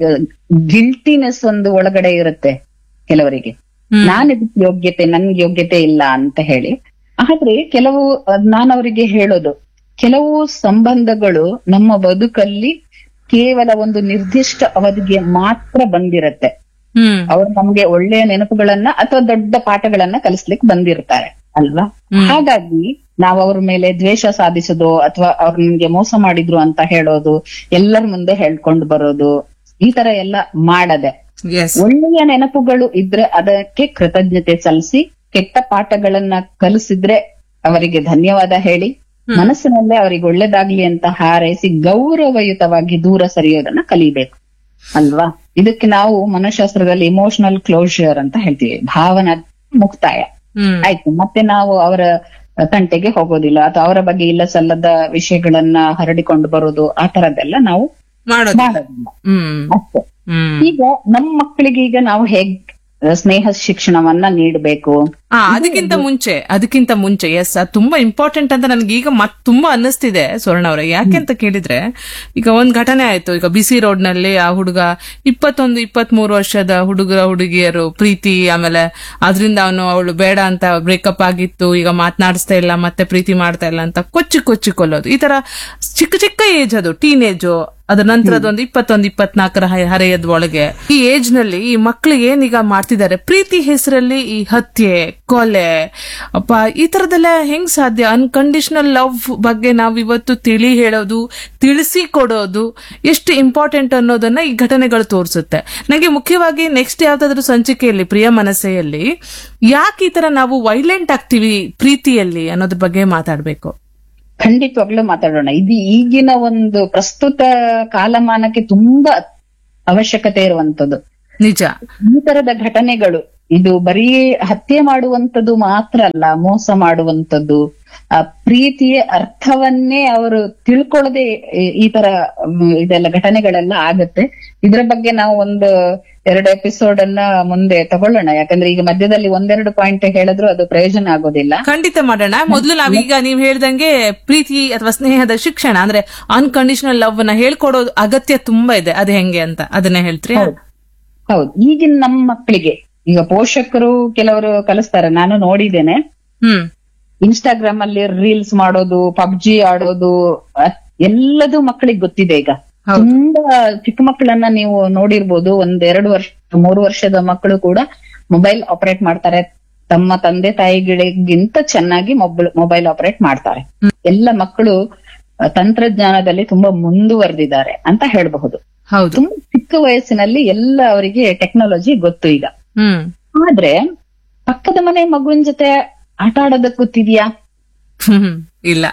ಗಿಲ್ಟಿನೆಸ್ ಒಂದು ಒಳಗಡೆ ಇರುತ್ತೆ ಕೆಲವರಿಗೆ ಹ್ಮ್. ನಾನು ಇದಕ್ಕೆ ಯೋಗ್ಯತೆ ನನ್ಗೆ ಯೋಗ್ಯತೆ ಇಲ್ಲ ಅಂತ ಹೇಳಿ ಆದ್ರೆ ಕೆಲವು ನಾನು ಅವರಿಗೆ ಹೇಳೋದು ಕೆಲವು ಸಂಬಂಧಗಳು ನಮ್ಮ ಬದುಕಲ್ಲಿ ಕೇವಲ ಒಂದು ನಿರ್ದಿಷ್ಟ ಅವಧಿಗೆ ಮಾತ್ರ ಬಂದಿರತ್ತೆ ಹ್ಮ್ ಅವ್ರು ನಮ್ಗೆ ಒಳ್ಳೆಯ ನೆನಪುಗಳನ್ನ ಅಥವಾ ದೊಡ್ಡ ಪಾಠಗಳನ್ನ ಕಲಿಸ್ಲಿಕ್ಕೆ ಬಂದಿರ್ತಾರೆ ಅಲ್ವಾ ಹ್ಮ್. ಹಾಗಾಗಿ ನಾವ್ ಅವ್ರ ಮೇಲೆ ದ್ವೇಷ ಸಾಧಿಸೋದು ಅಥವಾ ಅವ್ರು ನಿಮ್ಗೆ ಮೋಸ ಮಾಡಿದ್ರು ಅಂತ ಹೇಳೋದು ಎಲ್ಲರ ಮುಂದೆ ಹೇಳ್ಕೊಂಡು ಬರೋದು ಈ ತರ ಎಲ್ಲ ಮಾಡದೆ ಎಸ್ ಒಳ್ಳೆಯ ನೆನಪುಗಳು ಇದ್ರೆ ಅದಕ್ಕೆ ಕೃತಜ್ಞತೆ ಸಲ್ಲಿಸಿ ಕೆಟ್ಟ ಪಾಠಗಳನ್ನ ಕಲಿಸಿದ್ರೆ ಅವರಿಗೆ ಧನ್ಯವಾದ ಹೇಳಿ ಮನಸ್ಸಿನಲ್ಲೇ ಅವರಿಗೆ ಒಳ್ಳೇದಾಗ್ಲಿ ಅಂತ ಹಾರೈಸಿ ಗೌರವಯುತವಾಗಿ ದೂರ ಸರಿಯೋದನ್ನ ಕಲಿಬೇಕು ಅಲ್ವಾ ಇದಕ್ಕೆ ನಾವು ಮನಃಶಾಸ್ತ್ರದಲ್ಲಿ ಇಮೋಷನಲ್ ಕ್ಲೋಷರ್ ಅಂತ ಹೇಳ್ತೀವಿ ಭಾವನಾ ಮುಕ್ತಾಯ ಹ್ಮ್ ಆಯ್ತು ಮತ್ತೆ ನಾವು ಅವರ ತಂಟೆಗೆ ಹೋಗೋದಿಲ್ಲ ಅಥವಾ ಅವರ ಬಗ್ಗೆ ಇಲ್ಲ ಸಲ್ಲದ ವಿಷಯಗಳನ್ನ ಹರಡಿಕೊಂಡು ಬರೋದು ಆ ತರದ್ದೆಲ್ಲ ನಾವು ಮಾಡೋದು ಮಾಡೋದಿಲ್ಲ ಹ್ಮ್ ಅಷ್ಟೇ ಹ್ಮ್ ಈಗ ನಮ್ಮ ಮಕ್ಕಳಿಗೆ ಈಗ ನಾವು ಹೇಗ್ ಆ, ಸ್ನೇಹ ಶಿಕ್ಷಣವನ್ನ ನೀಡಬೇಕು ಆ ಅದಕ್ಕಿಂತ ಮುಂಚೆ ಅದಕ್ಕಿಂತ ಮುಂಚೆ ಎಸ್ ಅದು ತುಂಬಾ ಇಂಪಾರ್ಟೆಂಟ್ ಅಂತ ನನ್ಗೆ ಈಗ ಮತ್ ತುಂಬಾ ಅನ್ನಿಸ್ತಿದೆ ಸ್ವರ್ಣ ಅವ್ರೆ ಯಾಕೆ ಅಂತ ಕೇಳಿದ್ರೆ ಈಗ ಒಂದ್ ಘಟನೆ ಆಯ್ತು ಈಗ ಬಿಸಿ ರೋಡ್ ನಲ್ಲಿ ಆ ಹುಡುಗ ಇಪ್ಪತ್ತೊಂದು ಇಪ್ಪತ್ತ್ ಮೂರು ವರ್ಷದ ಹುಡುಗರ ಹುಡುಗಿಯರು ಪ್ರೀತಿ ಆಮೇಲೆ ಅದರಿಂದ ಅವನು ಅವಳು ಬೇಡ ಅಂತ ಬ್ರೇಕಪ್ ಆಗಿತ್ತು ಈಗ ಮಾತನಾಡಿಸ್ತಾ ಇಲ್ಲ ಮತ್ತೆ ಪ್ರೀತಿ ಮಾಡ್ತಾ ಇಲ್ಲ ಅಂತ ಕೊಚ್ಚಿ ಕೊಚ್ಚಿ ಕೊಲ್ಲೋದು ಈ ತರ ಚಿಕ್ಕ ಚಿಕ್ಕ ಏಜ್ ಅದು ಟೀನ್ ಏಜ್ ಅದ್ರ ನಂತರದ ಒಂದು ಇಪ್ಪತ್ತೊಂದು ಇಪ್ಪತ್ನಾಲ್ಕರ ಹೈ- ಹರೆಯದ ಒಳಗೆ ಈ ಏಜ್ ನಲ್ಲಿ ಈ ಮಕ್ಳು ಏನೀಗ ಮಾಡ್ತಿದ್ದಾರೆ ಪ್ರೀತಿ ಹೆಸರಲ್ಲಿ ಈ ಹತ್ಯೆ ಕೊಲೆ ಅಪ್ಪ ಈ ತರದೆಲ್ಲ ಹೆಂಗ್ ಸಾಧ್ಯ ಅನ್ಕಂಡೀಷನಲ್ ಲವ್ ಬಗ್ಗೆ ನಾವ್ ಇವತ್ತು ತಿಳಿ ಹೇಳೋದು ತಿಳಿಸಿ ಕೊಡೋದು ಎಷ್ಟು ಇಂಪಾರ್ಟೆಂಟ್ ಅನ್ನೋದನ್ನ ಈ ಘಟನೆಗಳು ತೋರಿಸುತ್ತೆ ನನಗೆ ಮುಖ್ಯವಾಗಿ ನೆಕ್ಸ್ಟ್ ಯಾವ್ದಾದ್ರು ಸಂಚಿಕೆಯಲ್ಲಿ ಪ್ರಿಯ ಮನಸ್ಸೆಯಲ್ಲಿ ಯಾಕೆ ಈ ತರ ನಾವು ವೈಲೆಂಟ್ ಆಗ್ತೀವಿ ಪ್ರೀತಿಯಲ್ಲಿ ಅನ್ನೋದ್ರ ಬಗ್ಗೆ ಮಾತಾಡ್ಬೇಕು ಖಂಡಿತವಾಗ್ಲೂ ಮಾತಾಡೋಣ ಇದು ಈಗಿನ ಒಂದು ಪ್ರಸ್ತುತ ಕಾಲಮಾನಕ್ಕೆ ತುಂಬಾ ಅವಶ್ಯಕತೆ ಇರುವಂತದ್ದು ನಿಜ ಈ ತರದ ಘಟನೆಗಳು ಇದು ಬರೀ ಹತ್ಯೆ ಮಾಡುವಂತದ್ದು ಮಾತ್ರ ಅಲ್ಲ ಮೋಸ ಮಾಡುವಂತದ್ದು ಆ ಪ್ರೀತಿಯ ಅರ್ಥವನ್ನೇ ಅವರು ತಿಳ್ಕೊಳ್ಳದೆ ಈ- ಈ ತರ ಮ್, ಇದೆಲ್ಲ ಘಟನೆಗಳೆಲ್ಲ ಆಗತ್ತೆ ಇದ್ರ ಬಗ್ಗೆ ನಾವು ಒಂದು ಎರಡು ಎಪಿಸೋಡ್ ಅನ್ನ ಮುಂದೆ ತಗೊಳ್ಳೋಣ ಯಾಕಂದ್ರೆ ಈಗ ಮಧ್ಯದಲ್ಲಿ ಒಂದೆರಡು ಪಾಯಿಂಟ್ ಹೇಳಿದ್ರು ಅದು ಪ್ರಯೋಜನ ಆಗೋದಿಲ್ಲ ಖಂಡಿತ ಮಾಡೋಣ ಮೊದಲು ನಾವೀಗ ನೀವ್ ಹೇಳ್ದಂಗೆ ಪ್ರೀತಿ ಅಥವಾ ಸ್ನೇಹದ ಶಿಕ್ಷಣ ಅಂದ್ರೆ ಅನ್ಕಂಡೀಷನಲ್ ಲವ್ ನ ಹೇಳ್ಕೊಡೋದು ಅಗತ್ಯ ತುಂಬಾ ಇದೆ ಅದು ಹೆಂಗೆ ಅಂತ ಅದನ್ನೇ ಹೇಳ್ತೀರಿ ಹೌದು ಈಗಿನ ನಮ್ಮ ಮಕ್ಕಳಿಗೆ ಈಗ ಪೋಷಕರು ಕೆಲವರು ಕಲಿಸ್ತಾರೆ ನಾನು ನೋಡಿದ್ದೇನೆ ಹ್ಮ್ ಇನ್ಸ್ಟಾಗ್ರಾಮ್ ಅಲ್ಲಿ ರೀಲ್ಸ್ ಮಾಡೋದು ಪಬ್ಜಿ ಆಡೋದು ಅ- ಎಲ್ಲದೂ ಮಕ್ಕಳಿಗೆ ಗೊತ್ತಿದೆ ಈಗ ಹೌದು. ತುಂಬಾ ಚಿಕ್ಕ ಮಕ್ಕಳನ್ನ ನೀವು ನೋಡಿರ್ಬೋದು ಒಂದ್ ಎರಡು ವರ್ಷ ಮೂರು ವರ್ಷದ ಮಕ್ಕಳು ಕೂಡ ಮೊಬೈಲ್ ಆಪರೇಟ್ ಮಾಡ್ತಾರೆ ತಮ್ಮ ತಂದೆ ತಾಯಿಗಳಿಗಿಂತ ಚೆನ್ನಾಗಿ ಮೊಬೈಲ್ ಮೊಬೈಲ್ ಆಪರೇಟ್ ಮಾಡ್ತಾರೆ ಎಲ್ಲ ಮಕ್ಕಳು ಅ, ತಂತ್ರಜ್ಞಾನದಲ್ಲಿ ತುಂಬಾ ಮುಂದುವರೆದಿದ್ದಾರೆ ಅಂತ ಹೇಳಬಹುದು ಹೌದು ತುಂಬಾ ಚಿಕ್ಕ ವಯಸ್ಸಿನಲ್ಲಿ ಎಲ್ಲ ಅವರಿಗೆ ಟೆಕ್ನಾಲಜಿ ಗೊತ್ತು ಈಗ ಹ್ಮ್ ಆದ್ರೆ ಪಕ್ಕದ ಮನೆ ಮಗುವಿನ ಜೊತೆ ಆಟ ಆಡೋದಕ್ ಗೊತ್ತಿದ್ಯಾ ಹ್ಮ್ ಇಲ್ಲ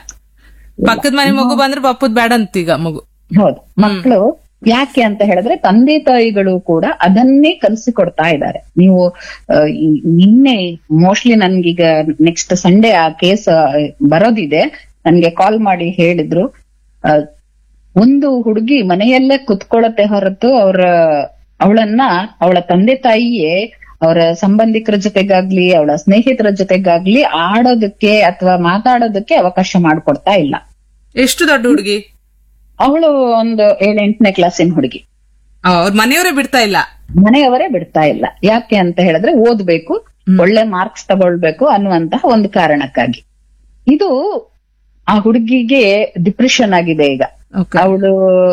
ಪಕ್ಕದ ಮನೆ ಮಗು ಬಂದ್ರೆ ಪಪ್ಪದ್ ಬೇಡ ಅಂತೀಗ ಮಗು ಹೌದು ಮಕ್ಕಳು ಯಾಕೆ ಅಂತ ಹೇಳಿದ್ರೆ ತಂದೆ ತಾಯಿಗಳು ಕೂಡ ಅದನ್ನೇ ಕಲಿಸಿಕೊಡ್ತಾ ಇದ್ದಾರೆ ನೀವು ಆ, ಈ- ನಿನ್ನೆ ಮೋಸ್ಟ್ಲಿ ನನ್ಗೀಗ ನೆಕ್ಸ್ಟ್ ಸಂಡೇ ಆ ಕೇಸ್ ಬರೋದಿದೆ ನನ್ಗೆ ಕಾಲ್ ಮಾಡಿ ಹೇಳಿದ್ರು ಆ, ಒಂದು ಹುಡುಗಿ ಮನೆಯಲ್ಲೇ ಕುತ್ಕೊಳ್ಳತ್ತೆ ಹೊರತು ಅವ್ರ ಅವಳನ್ನ ಅವಳ ತಂದೆ ತಾಯಿಯೇ ಅವರ ಸಂಬಂಧಿಕರ ಜೊತೆಗಾಗ್ಲಿ ಅವಳ ಸ್ನೇಹಿತರ ಜೊತೆಗಾಗ್ಲಿ ಆಡೋದಕ್ಕೆ ಅಥವಾ ಮಾತಾಡೋದಕ್ಕೆ ಅವಕಾಶ ಮಾಡ್ಕೊಡ್ತಾ ಇಲ್ಲ ಎಷ್ಟು ದೊಡ್ಡ ಹುಡುಗಿ ಅವಳು ಒಂದು ಏಳೆಂಟನೇ ಕ್ಲಾಸಿನ ಹುಡುಗಿ ಅವ್ರ ಮನೆಯವರೇ ಬಿಡ್ತಾ ಇಲ್ಲ ಮನೆಯವರೇ ಬಿಡ್ತಾ ಇಲ್ಲ ಯಾಕೆ ಅಂತ ಹೇಳಿದ್ರೆ ಓದ್ಬೇಕು ಒಳ್ಳೆ ಮಾರ್ಕ್ಸ್ ತಗೊಳ್ಬೇಕು ಅನ್ನುವಂತಹ ಒಂದು ಕಾರಣಕ್ಕಾಗಿ ಇದು ಆ ಹುಡುಗಿಗೆ ಡಿಪ್ರೆಷನ್ ಆಗಿದೆ ಈಗ ಓಕೆ ಅವಳು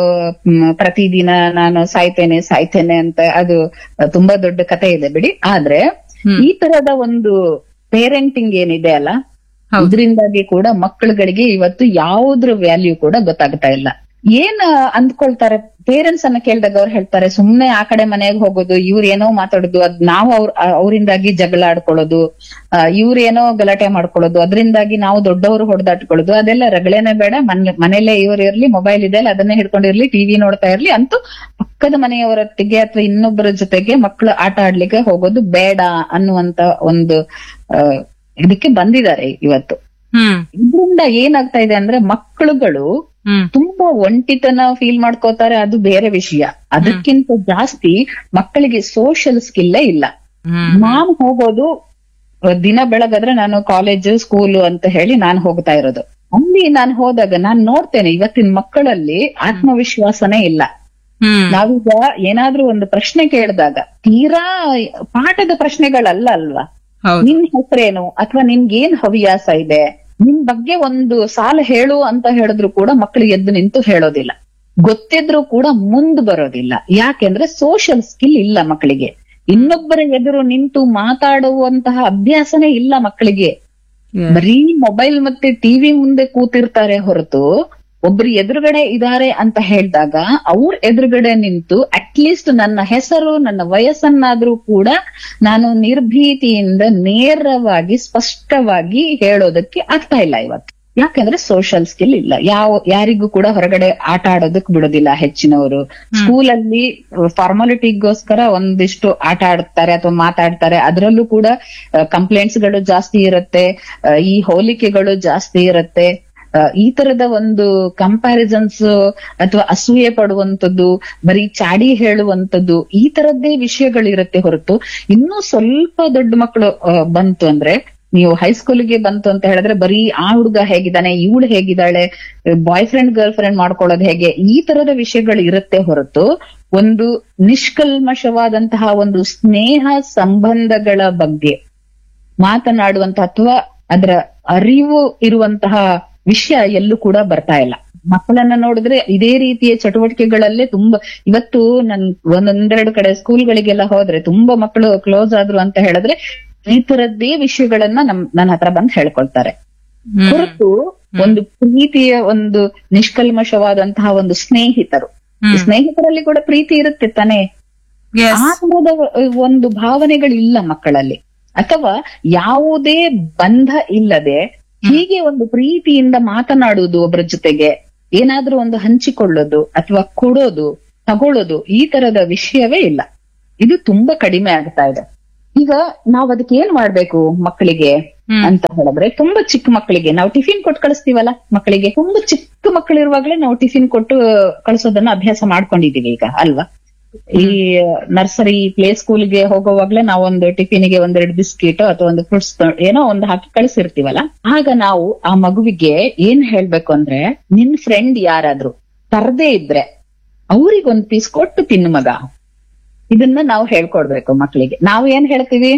ಪ್ರತಿದಿನ ನಾನು ಸಾಯ್ತೇನೆ ಸಾಯ್ತೇನೆ ಅಂತ ಅದು ತುಂಬಾ ದೊಡ್ಡ ಕತೆ ಇದೆ ಬಿಡಿ ಆದ್ರೆ ಹ್ಮ್. ಈ ತರದ ಒಂದು ಪೇರೆಂಟಿಂಗ್ ಏನಿದೆ ಅಲ್ಲ ಹೌದು. ಇದರಿಂದಾಗಿ ಕೂಡ ಮಕ್ಕಳುಗಳಿಗೆ ಇವತ್ತು ಯಾವುದ್ರ ವ್ಯಾಲ್ಯೂ ಕೂಡ ಗೊತ್ತಾಗ್ತಾ ಇಲ್ಲ ಏನ್ ಅಂದ್ಕೊಳ್ತಾರೆ ಪೇರೆಂಟ್ಸ್ ಅನ್ನ ಕೇಳಿದಾಗ ಅವ್ರು ಹೇಳ್ತಾರೆ ಸುಮ್ನೆ ಆ ಕಡೆ ಮನೆಗೆ ಹೋಗೋದು ಇವ್ರ ಏನೋ ಮಾತಾಡೋದು ಅದ್ ನಾವು ಅವ್ರ ಅವರಿಂದಾಗಿ ಜಗಳ ಆಡ್ಕೊಳ್ಳೋದು ಇವ್ರ ಏನೋ ಗಲಾಟೆ ಮಾಡ್ಕೊಳ್ಳೋದು ಅದರಿಂದಾಗಿ ನಾವು ದೊಡ್ಡವರು ಹೊಡೆದಾಟ್ಕೊಳ್ಳೋದು ಅದೆಲ್ಲ ರಗಳೆನೆ ಬೇಡ ಮನೆ ಮನೇಲೆ ಇವ್ರು ಇರ್ಲಿ ಮೊಬೈಲ್ ಇದೆ ಅಲ್ಲ ಅದನ್ನೇ ಹಿಡ್ಕೊಂಡಿರ್ಲಿ ಟಿವಿ ನೋಡ್ತಾ ಇರ್ಲಿ ಅಂತೂ ಪಕ್ಕದ ಮನೆಯವರೊಟ್ಟಿಗೆ ಅಥವಾ ಇನ್ನೊಬ್ಬರ ಜೊತೆಗೆ ಮಕ್ಕಳು ಆಟ ಆಡ್ಲಿಕ್ಕೆ ಹೋಗೋದು ಬೇಡ ಅನ್ನುವಂತ ಒಂದು ಆ, ಇದಕ್ಕೆ ಬಂದಿದ್ದಾರೆ ಇವತ್ತು ಹ್ಮ್ ಇದರಿಂದ ಏನಾಗ್ತಾ ಇದೆ ಅಂದ್ರೆ ಮಕ್ಕಳುಗಳು ಹ್ಮ್ ತುಂಬಾ ಒಂಟಿತನ ಫೀಲ್ ಮಾಡ್ಕೋತಾರೆ ಅದು ಬೇರೆ ವಿಷಯ ಅದಕ್ಕಿಂತ ಜಾಸ್ತಿ ಮಕ್ಕಳಿಗೆ ಸೋಷಿಯಲ್ ಸ್ಕಿಲ್ಲೇ ಇಲ್ಲ ಹ್ಮ್ ನಾನು ಹೋಗೋದು ಅಹ್, ದಿನ ಬೆಳಗಾದ್ರೆ ನಾನು ಕಾಲೇಜ್ ಸ್ಕೂಲು ಅಂತ ಹೇಳಿ ನಾನು ಹೋಗ್ತಾ ಇರೋದು ಅಲ್ಲಿ ನಾನು ಹೋದಾಗ ನಾನು ನೋಡ್ತೇನೆ ಇವತ್ತಿನ ಮಕ್ಕಳಲ್ಲಿ ಆತ್ಮವಿಶ್ವಾಸನೇ ಇಲ್ಲ ಹ್ಮ್ ನಾವೀಗ ಏನಾದ್ರೂ ಒಂದು ಪ್ರಶ್ನೆ ಕೇಳಿದಾಗ ತೀರಾ ಪಾಠದ ಪ್ರಶ್ನೆಗಳಲ್ಲ ಅಲ್ವಾ ಹೌದು ನಿನ್ ಹೆಸರೇನು ಅಥವಾ ನಿನ್ಗೆ ಏನ್ ಹವ್ಯಾಸ ಇದೆ ನಿನ್ ಬಗ್ಗೆ ಒಂದು ಸಾಲ ಹೇಳು ಅಂತ ಹೇಳಿದ್ರು ಕೂಡ ಮಕ್ಕಳು ಎದ್ದು ನಿಂತು ಹೇಳೋದಿಲ್ಲ ಗೊತ್ತಿದ್ರು ಕೂಡ ಮುಂದ್ ಬರೋದಿಲ್ಲ ಯಾಕೆಂದ್ರೆ ಸೋಷಿಯಲ್ ಸ್ಕಿಲ್ ಇಲ್ಲ ಮಕ್ಕಳಿಗೆ ಇನ್ನೊಬ್ಬರ ಎದುರು ನಿಂತು ಮಾತಾಡುವಂತಹ ಅಭ್ಯಾಸನೇ ಇಲ್ಲ ಮಕ್ಕಳಿಗೆ ಬರೀ ಮೊಬೈಲ್ ಮತ್ತೆ ಟಿವಿ ಮುಂದೆ ಕೂತಿರ್ತಾರೆ ಹೊರತು ಒಬ್ರು ಎದುರುಗಡೆ ಇದಾರೆ ಅಂತ ಹೇಳಿದಾಗ ಅವ್ರ ಎದುರುಗಡೆ ನಿಂತು ಅಟ್ಲೀಸ್ಟ್ ನನ್ನ ಹೆಸರು ನನ್ನ ವಯಸ್ಸನ್ನಾದ್ರೂ ಕೂಡ ನಾನು ನಿರ್ಭೀತಿಯಿಂದ ನೇರವಾಗಿ ಸ್ಪಷ್ಟವಾಗಿ ಹೇಳೋದಕ್ಕೆ ಆಗ್ತಾ ಇಲ್ಲ ಇವತ್ತು ಯಾಕಂದ್ರೆ ಸೋಷಿಯಲ್ ಸ್ಕಿಲ್ ಇಲ್ಲ ಯಾವ ಯಾರಿಗೂ ಕೂಡ ಹೊರಗಡೆ ಆಟ ಆಡೋದಕ್ ಬಿಡೋದಿಲ್ಲ ಹೆಚ್ಚಿನವರು ಸ್ಕೂಲಲ್ಲಿ ಫಾರ್ಮಾಲಿಟಿಗೋಸ್ಕರ ಒಂದಿಷ್ಟು ಆಟ ಆಡ್ತಾರೆ ಅಥವಾ ಮಾತಾಡ್ತಾರೆ ಅದರಲ್ಲೂ ಕೂಡ ಕಂಪ್ಲೇಂಟ್ಸ್ ಗಳು ಜಾಸ್ತಿ ಇರುತ್ತೆ ಆ, ಈ ಹೋಲಿಕೆಗಳು ಜಾಸ್ತಿ ಇರುತ್ತೆ ಆ, ಈ ತರದ ಒಂದು ಕಂಪ್ಯಾರಿಸನ್ಸ್ ಅಥವಾ ಅಸೂಯೆ ಪಡುವಂತದ್ದು ಬರೀ ಚಾಡಿ ಹೇಳುವಂತದ್ದು ಈ ತರದ್ದೇ ವಿಷಯಗಳಿರುತ್ತೆ ಹೊರತು ಇನ್ನೂ ಸ್ವಲ್ಪ ದೊಡ್ಡ ಮಕ್ಕಳು ಆ, ಬಂತು ಅಂದ್ರೆ ನೀವು ಹೈಸ್ಕೂಲ್ಗೆ ಬಂತು ಅಂತ ಹೇಳಿದ್ರೆ ಬರೀ ಆ ಹುಡುಗ ಹೇಗಿದ್ದಾನೆ ಇವಳು ಹೇಗಿದ್ದಾಳೆ ಬಾಯ್ ಫ್ರೆಂಡ್ ಗರ್ಲ್ ಫ್ರೆಂಡ್ ಮಾಡ್ಕೊಳ್ಳೋದು ಹೇಗೆ ಈ ತರದ ವಿಷಯಗಳು ಇರುತ್ತೆ ಹೊರತು ಒಂದು ನಿಷ್ಕಲ್ಮಶವಾದಂತಹ ಒಂದು ಸ್ನೇಹ ಸಂಬಂಧಗಳ ಬಗ್ಗೆ ಮಾತನಾಡುವಂತಹ ಅಥವಾ ಅದರ ಅರಿವು ಇರುವಂತಹ ವಿಷಯ ಎಲ್ಲೂ ಕೂಡ ಬರ್ತಾ ಇಲ್ಲ ಮಕ್ಕಳನ್ನ ನೋಡಿದ್ರೆ ಇದೇ ರೀತಿಯ ಚಟುವಟಿಕೆಗಳಲ್ಲೇ ತುಂಬಾ ಇವತ್ತು ನನ್ ಒಂದೊಂದೆರಡು ಕಡೆ ಸ್ಕೂಲ್ಗಳಿಗೆಲ್ಲ ಹೋದ್ರೆ ತುಂಬಾ ಮಕ್ಕಳು ಕ್ಲೋಸ್ ಆದ್ರು ಅಂತ ಹೇಳಿದ್ರೆ ಈ ತರದ್ದೇ ವಿಷಯಗಳನ್ನ ನಮ್ ನನ್ನ ಹತ್ರ ಬಂದು ಹೇಳ್ಕೊಳ್ತಾರೆ ಹ್ಮ್ ಹೊರತು ಒಂದು ಪ್ರೀತಿಯ ಒಂದು ನಿಷ್ಕಲ್ಮಶವಾದಂತಹ ಒಂದು ಸ್ನೇಹಿತರು ಹ್ಮ್. ಸ್ನೇಹಿತರಲ್ಲಿ ಕೂಡ ಪ್ರೀತಿ ಇರುತ್ತೆ ತಾನೇ Yes. ಆ ತರದ ಒಂದು ಭಾವನೆಗಳಿಲ್ಲ ಮಕ್ಕಳಲ್ಲಿ ಅಥವಾ ಯಾವುದೇ ಬಂಧ ಇಲ್ಲದೆ ಹೀಗೆ ಒಂದು ಪ್ರೀತಿಯಿಂದ ಮಾತನಾಡುವುದು ಒಬ್ಬರ ಜೊತೆಗೆ ಏನಾದ್ರೂ ಒಂದು ಹಂಚಿಕೊಳ್ಳೋದು ಅಥವಾ ಕೊಡೋದು ತಗೊಳ್ಳೋದು ಈ ತರದ ವಿಷಯವೇ ಇಲ್ಲ ಇದು ತುಂಬಾ ಕಡಿಮೆ ಆಗ್ತಾ ಇದೆ ಈಗ ನಾವ್ ಅದಕ್ಕೆ ಏನ್ ಮಾಡ್ಬೇಕು ಮಕ್ಕಳಿಗೆ ಹ್ಮ್. ಅಂತ ಹೇಳಿದ್ರೆ ತುಂಬಾ ಚಿಕ್ಕ ಮಕ್ಕಳಿಗೆ ನಾವು ಟಿಫಿನ್ ಕೊಟ್ಟು ಕಳಿಸ್ತೀವಲ್ಲ ಮಕ್ಕಳಿಗೆ ತುಂಬಾ ಚಿಕ್ಕ ಮಕ್ಕಳಿರುವಾಗಲೇ ನಾವು ಟಿಫಿನ್ ಕೊಟ್ಟು ಕಳಿಸೋದನ್ನ ಅಭ್ಯಾಸ ಮಾಡ್ಕೊಂಡಿದೀವಿ ಈಗ ಅಲ್ವಾ ಈ ನರ್ಸರಿ ಪ್ಲೇ ಸ್ಕೂಲ್ಗೆ ಹೋಗೋವಾಗ್ಲೇ ನಾವೊಂದು ಟಿಫಿನ್ಗೆ ಒಂದೆರಡು ಬಿಸ್ಕಿಟ್ ಅಥವಾ ಒಂದು ಫ್ರೂಟ್ಸ್ ಏನೋ ಒಂದು ಹಾಕಿ ಕಳಿಸಿರ್ತೀವಲ್ಲ ಆಗ ನಾವು ಆ ಮಗುವಿಗೆ ಏನ್ ಹೇಳ್ಬೇಕು ಅಂದ್ರೆ ನಿನ್ ಫ್ರೆಂಡ್ ಯಾರಾದ್ರೂ ತರದೇ ಇದ್ರೆ ಅವ್ರಿಗೊಂದ್ ಪೀಸ್ ಕೊಟ್ಟು ತಿನ್ನು ಮಗ ಇದನ್ನ ನಾವು ಹೇಳ್ಕೊಡ್ಬೇಕು ಮಕ್ಕಳಿಗೆ ನಾವು ಏನ್ ಹೇಳ್ತೀವಿ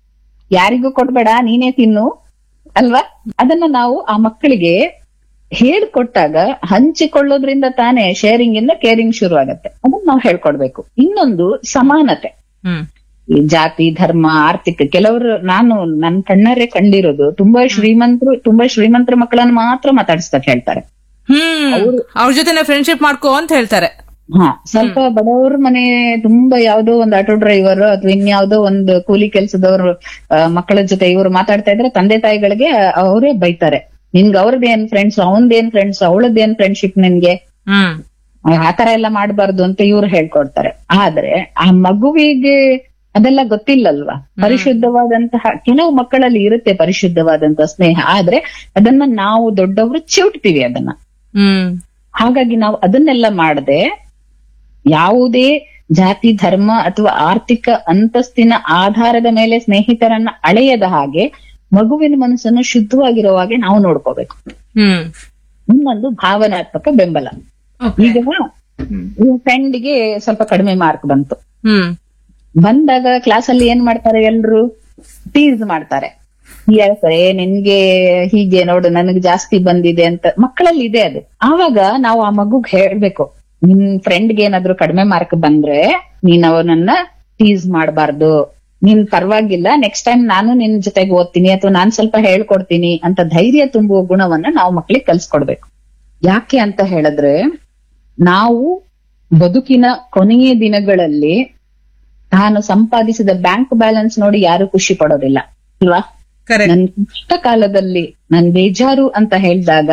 ಯಾರಿಗೂ ಕೊಡ್ಬೇಡ ನೀನೇ ತಿನ್ನು ಅಲ್ವಾ ಅದನ್ನ ನಾವು ಆ ಮಕ್ಕಳಿಗೆ ಹೇಳ್ಕೊಟ್ಟಾಗ ಹಂಚಿಕೊಳ್ಳೋದ್ರಿಂದ ತಾನೇ ಶೇರಿಂಗ್ ಇಂದ ಕೇರಿಂಗ್ ಶುರು ಆಗತ್ತೆ ಅದನ್ನ ನಾವು ಹೇಳ್ಕೊಡ್ಬೇಕು ಇನ್ನೊಂದು ಸಮಾನತೆ ಹ್ಮ್ ಈ ಜಾತಿ ಧರ್ಮ ಆರ್ಥಿಕ ಕೆಲವರು ನಾನು ನನ್ನ ಕಣ್ಣರೇ ಕಂಡಿರೋದು ತುಂಬಾ ಶ್ರೀಮಂತರು ತುಂಬಾ ಶ್ರೀಮಂತರ ಮಕ್ಕಳನ್ನ ಮಾತ್ರ ಮಾತಾಡಿಸ್ದಾಗ ಹೇಳ್ತಾರೆ ಹ್ಮ್ ಅವ್ರ ಜೊತೆನೆ ಫ್ರೆಂಡ್ಶಿಪ್ ಮಾಡ್ಕೋ ಅಂತ ಹೇಳ್ತಾರೆ ಹಾ ಸ್ವಲ್ಪ ಬಡವ್ರ ಮನೆ ತುಂಬಾ ಯಾವ್ದೋ ಒಂದು ಆಟೋ ಡ್ರೈವರ್ ಅಥವಾ ಇನ್ಯಾವ್ದೋ ಒಂದು ಕೂಲಿ ಕೆಲಸದವ್ರು ಮಕ್ಕಳ ಜೊತೆ ಇವರು ಮಾತಾಡ್ತಾ ಇದ್ರೆ ತಂದೆ ತಾಯಿಗಳಿಗೆ ಅವರೇ ಬೈತಾರೆ ನಿನ್ಗೆ ಅವ್ರದ್ದೇನ್ ಫ್ರೆಂಡ್ಸ್ ಅವನದೇನ್ ಫ್ರೆಂಡ್ಸ್ ಅವಳದ್ದೇನ್ ಫ್ರೆಂಡ್ಶಿಪ್ ನಿನ್ಗೆ ಹ್ಮ್ ಆತರ ಎಲ್ಲ ಮಾಡಬಾರ್ದು ಅಂತ ಇವ್ರು ಹೇಳ್ಕೊಡ್ತಾರೆ ಆದ್ರೆ ಆ ಮಗುವಿಗೆ ಅದೆಲ್ಲ ಗೊತ್ತಿಲ್ಲಲ್ವಾ ಪರಿಶುದ್ಧವಾದಂತಹ ಕೆಲವು ಮಕ್ಕಳಲ್ಲಿ ಇರುತ್ತೆ ಪರಿಶುದ್ಧವಾದಂತಹ ಸ್ನೇಹ ಆದ್ರೆ ಅದನ್ನ ನಾವು ದೊಡ್ಡವರು ಚಿವುಟ್ತೀವಿ ಅದನ್ನ ಹ್ಮ್ ಹಾಗಾಗಿ ನಾವು ಅದನ್ನೆಲ್ಲ ಮಾಡದೆ ಯಾವುದೇ ಜಾತಿ ಧರ್ಮ ಅಥವಾ ಆರ್ಥಿಕ ಅಂತಸ್ತಿನ ಆಧಾರದ ಮೇಲೆ ಸ್ನೇಹಿತರನ್ನ ಅಳೆಯದ ಹಾಗೆ ಮಗುವಿನ ಮನಸ್ಸನ್ನು ಶುದ್ಧವಾಗಿರೋ ಹಾಗೆ ನಾವು ನೋಡ್ಕೋಬೇಕು ಹ್ಮ್ ಇನ್ನೊಂದು ಭಾವನಾತ್ಮಕ ಬೆಂಬಲ ಈಗ ಫ್ರೆಂಡ್ಗೆ ಸ್ವಲ್ಪ ಕಡಿಮೆ ಮಾರ್ಕ್ ಬಂತು ಹ್ಮ್ ಬಂದಾಗ ಕ್ಲಾಸ್ ಅಲ್ಲಿ ಏನ್ ಮಾಡ್ತಾರೆ ಎಲ್ರು ಟೀಸ್ ಮಾಡ್ತಾರೆ ಹೇಳ್ತಾರೆ ನಿನ್ಗೆ ಹೀಗೆ ನೋಡು ನನಗೆ ಜಾಸ್ತಿ ಬಂದಿದೆ ಅಂತ ಮಕ್ಕಳಲ್ಲಿ ಇದೆ ಅದು ಆವಾಗ ನಾವು ಆ ಮಗುಗ್ ಹೇಳ್ಬೇಕು ನಿನ್ ಫ್ರೆಂಡ್ಗೆ ಏನಾದ್ರು ಕಡಿಮೆ ಮಾರ್ಕ್ ಬಂದ್ರೆ ನೀನ್ ಅವನನ್ನ ಟೀಸ್ ಮಾಡಬಾರ್ದು ನೀನ್ ಪರವಾಗಿಲ್ಲ ನೆಕ್ಸ್ಟ್ ಟೈಮ್ ನಾನು ನಿನ್ ಜೊತೆಗೆ ಓದ್ತೀನಿ ಅಥವಾ ನಾನ್ ಸ್ವಲ್ಪ ಹೇಳ್ಕೊಡ್ತೀನಿ ಅಂತ ಧೈರ್ಯ ತುಂಬುವ ಗುಣವನ್ನ ನಾವು ಮಕ್ಳಿಗೆ ಕಲ್ಸ್ಕೊಡ್ಬೇಕು ಯಾಕೆ ಅಂತ ಹೇಳಿದ್ರೆ ನಾವು ಬದುಕಿನ ಕೊನೆಯ ದಿನಗಳಲ್ಲಿ ತಾನು ಸಂಪಾದಿಸಿದ ಬ್ಯಾಂಕ್ ಬ್ಯಾಲೆನ್ಸ್ ನೋಡಿ ಯಾರು ಖುಷಿ ಪಡೋದಿಲ್ಲ ಅಲ್ವಾ ಕರೆಕ್ಟ್ ನನ್ ಕಷ್ಟ ಕಾಲದಲ್ಲಿ ನನ್ ಬೇಜಾರು ಅಂತ ಹೇಳಿದಾಗ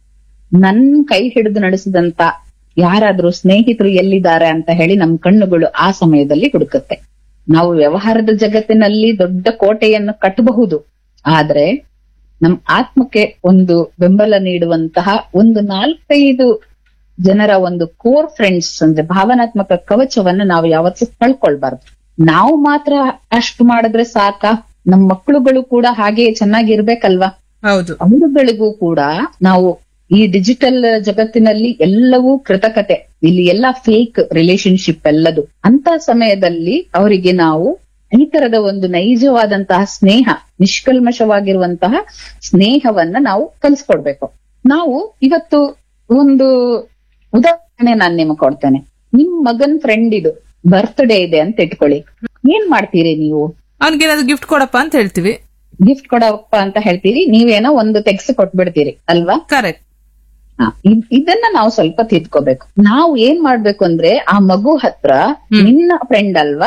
ನನ್ ಕೈ ಹಿಡಿದು ನಡೆಸಿದಂತ ಯಾರಾದ್ರೂ ಸ್ನೇಹಿತರು ಎಲ್ಲಿದ್ದಾರೆ ಅಂತ ಹೇಳಿ ನಮ್ ಕಣ್ಣುಗಳು ಆ ಸಮಯದಲ್ಲಿ ಹುಡುಕುತ್ತೆ ನಾವು ವ್ಯವಹಾರದ ಜಗತ್ತಿನಲ್ಲಿ ದೊಡ್ಡ ಕೋಟೆಯನ್ನು ಕಟ್ಟಬಹುದು ಆದ್ರೆ ನಮ್ ಆತ್ಮಕ್ಕೆ ಒಂದು ಬೆಂಬಲ ನೀಡುವಂತಹ ಒಂದು ನಾಲ್ಕೈದು ಜನರ ಒಂದು ಕೋರ್ ಫ್ರೆಂಡ್ಸ್ ಅಂದ್ರೆ ಭಾವನಾತ್ಮಕ ಕವಚವನ್ನ ನಾವು ಯಾವತ್ತೂ ಕಳ್ಕೊಳ್ಬಾರ್ದು ನಾವು ಮಾತ್ರ ಅಷ್ಟು ಮಾಡಿದ್ರೆ ಸಾಕ ನಮ್ ಮಕ್ಕಳುಗಳು ಕೂಡ ಹಾಗೆ ಚೆನ್ನಾಗಿರ್ಬೇಕಲ್ವಾ ಹೌದು ಅವರುಗಳಿಗೂ ಕೂಡ ನಾವು ಈ ಡಿಜಿಟಲ್ ಜಗತ್ತಿನಲ್ಲಿ ಎಲ್ಲವೂ ಕೃತಕತೆ ಇಲ್ಲಿ ಎಲ್ಲ ಫೇಕ್ ರಿಲೇಶನ್ಶಿಪ್ ಎಲ್ಲದು ಅಂತ ಸಮಯದಲ್ಲಿ ಅವರಿಗೆ ನಾವು ಈ ತರದ ಒಂದು ನೈಜವಾದಂತಹ ಸ್ನೇಹ ನಿಷ್ಕಲ್ಮಶವಾಗಿರುವಂತಹ ಸ್ನೇಹವನ್ನ ನಾವು ಕಲಿಸ್ಕೊಡ್ಬೇಕು ನಾವು ಇವತ್ತು ಒಂದು ಉದಾಹರಣೆ ನಾನು ನಿಮಗೆ ಕೊಡ್ತೇನೆ ನಿಮ್ ಮಗನ್ ಫ್ರೆಂಡ್ ಇದು ಬರ್ತ್ಡೇ ಇದೆ ಅಂತ ಇಟ್ಕೊಳ್ಳಿ ಏನ್ ಮಾಡ್ತೀರಿ ನೀವು ಅವ್ನಿಗೇನಾದ್ರು ಗಿಫ್ಟ್ ಕೊಡಪ್ಪ ಅಂತ ಹೇಳ್ತೀವಿ ಗಿಫ್ಟ್ ಕೊಡಪ್ಪ ಅಂತ ಹೇಳ್ತೀರಿ ನೀವೇನೋ ಒಂದು ತೆಗ್ಸಿ ಕೊಟ್ಬಿಡ್ತೀರಿ ಅಲ್ವಾ ಕರೆಕ್ಟ್ ಹ, ಇದ್- ಇದನ್ನ ನಾವು ಸ್ವಲ್ಪ ತಿದ್ಕೋಬೇಕು ನಾವು ಏನ್ ಮಾಡ್ಬೇಕು ಅಂದ್ರೆ ಆ ಮಗು ಹತ್ರ ನಿನ್ನ ಫ್ರೆಂಡ್ ಅಲ್ವಾ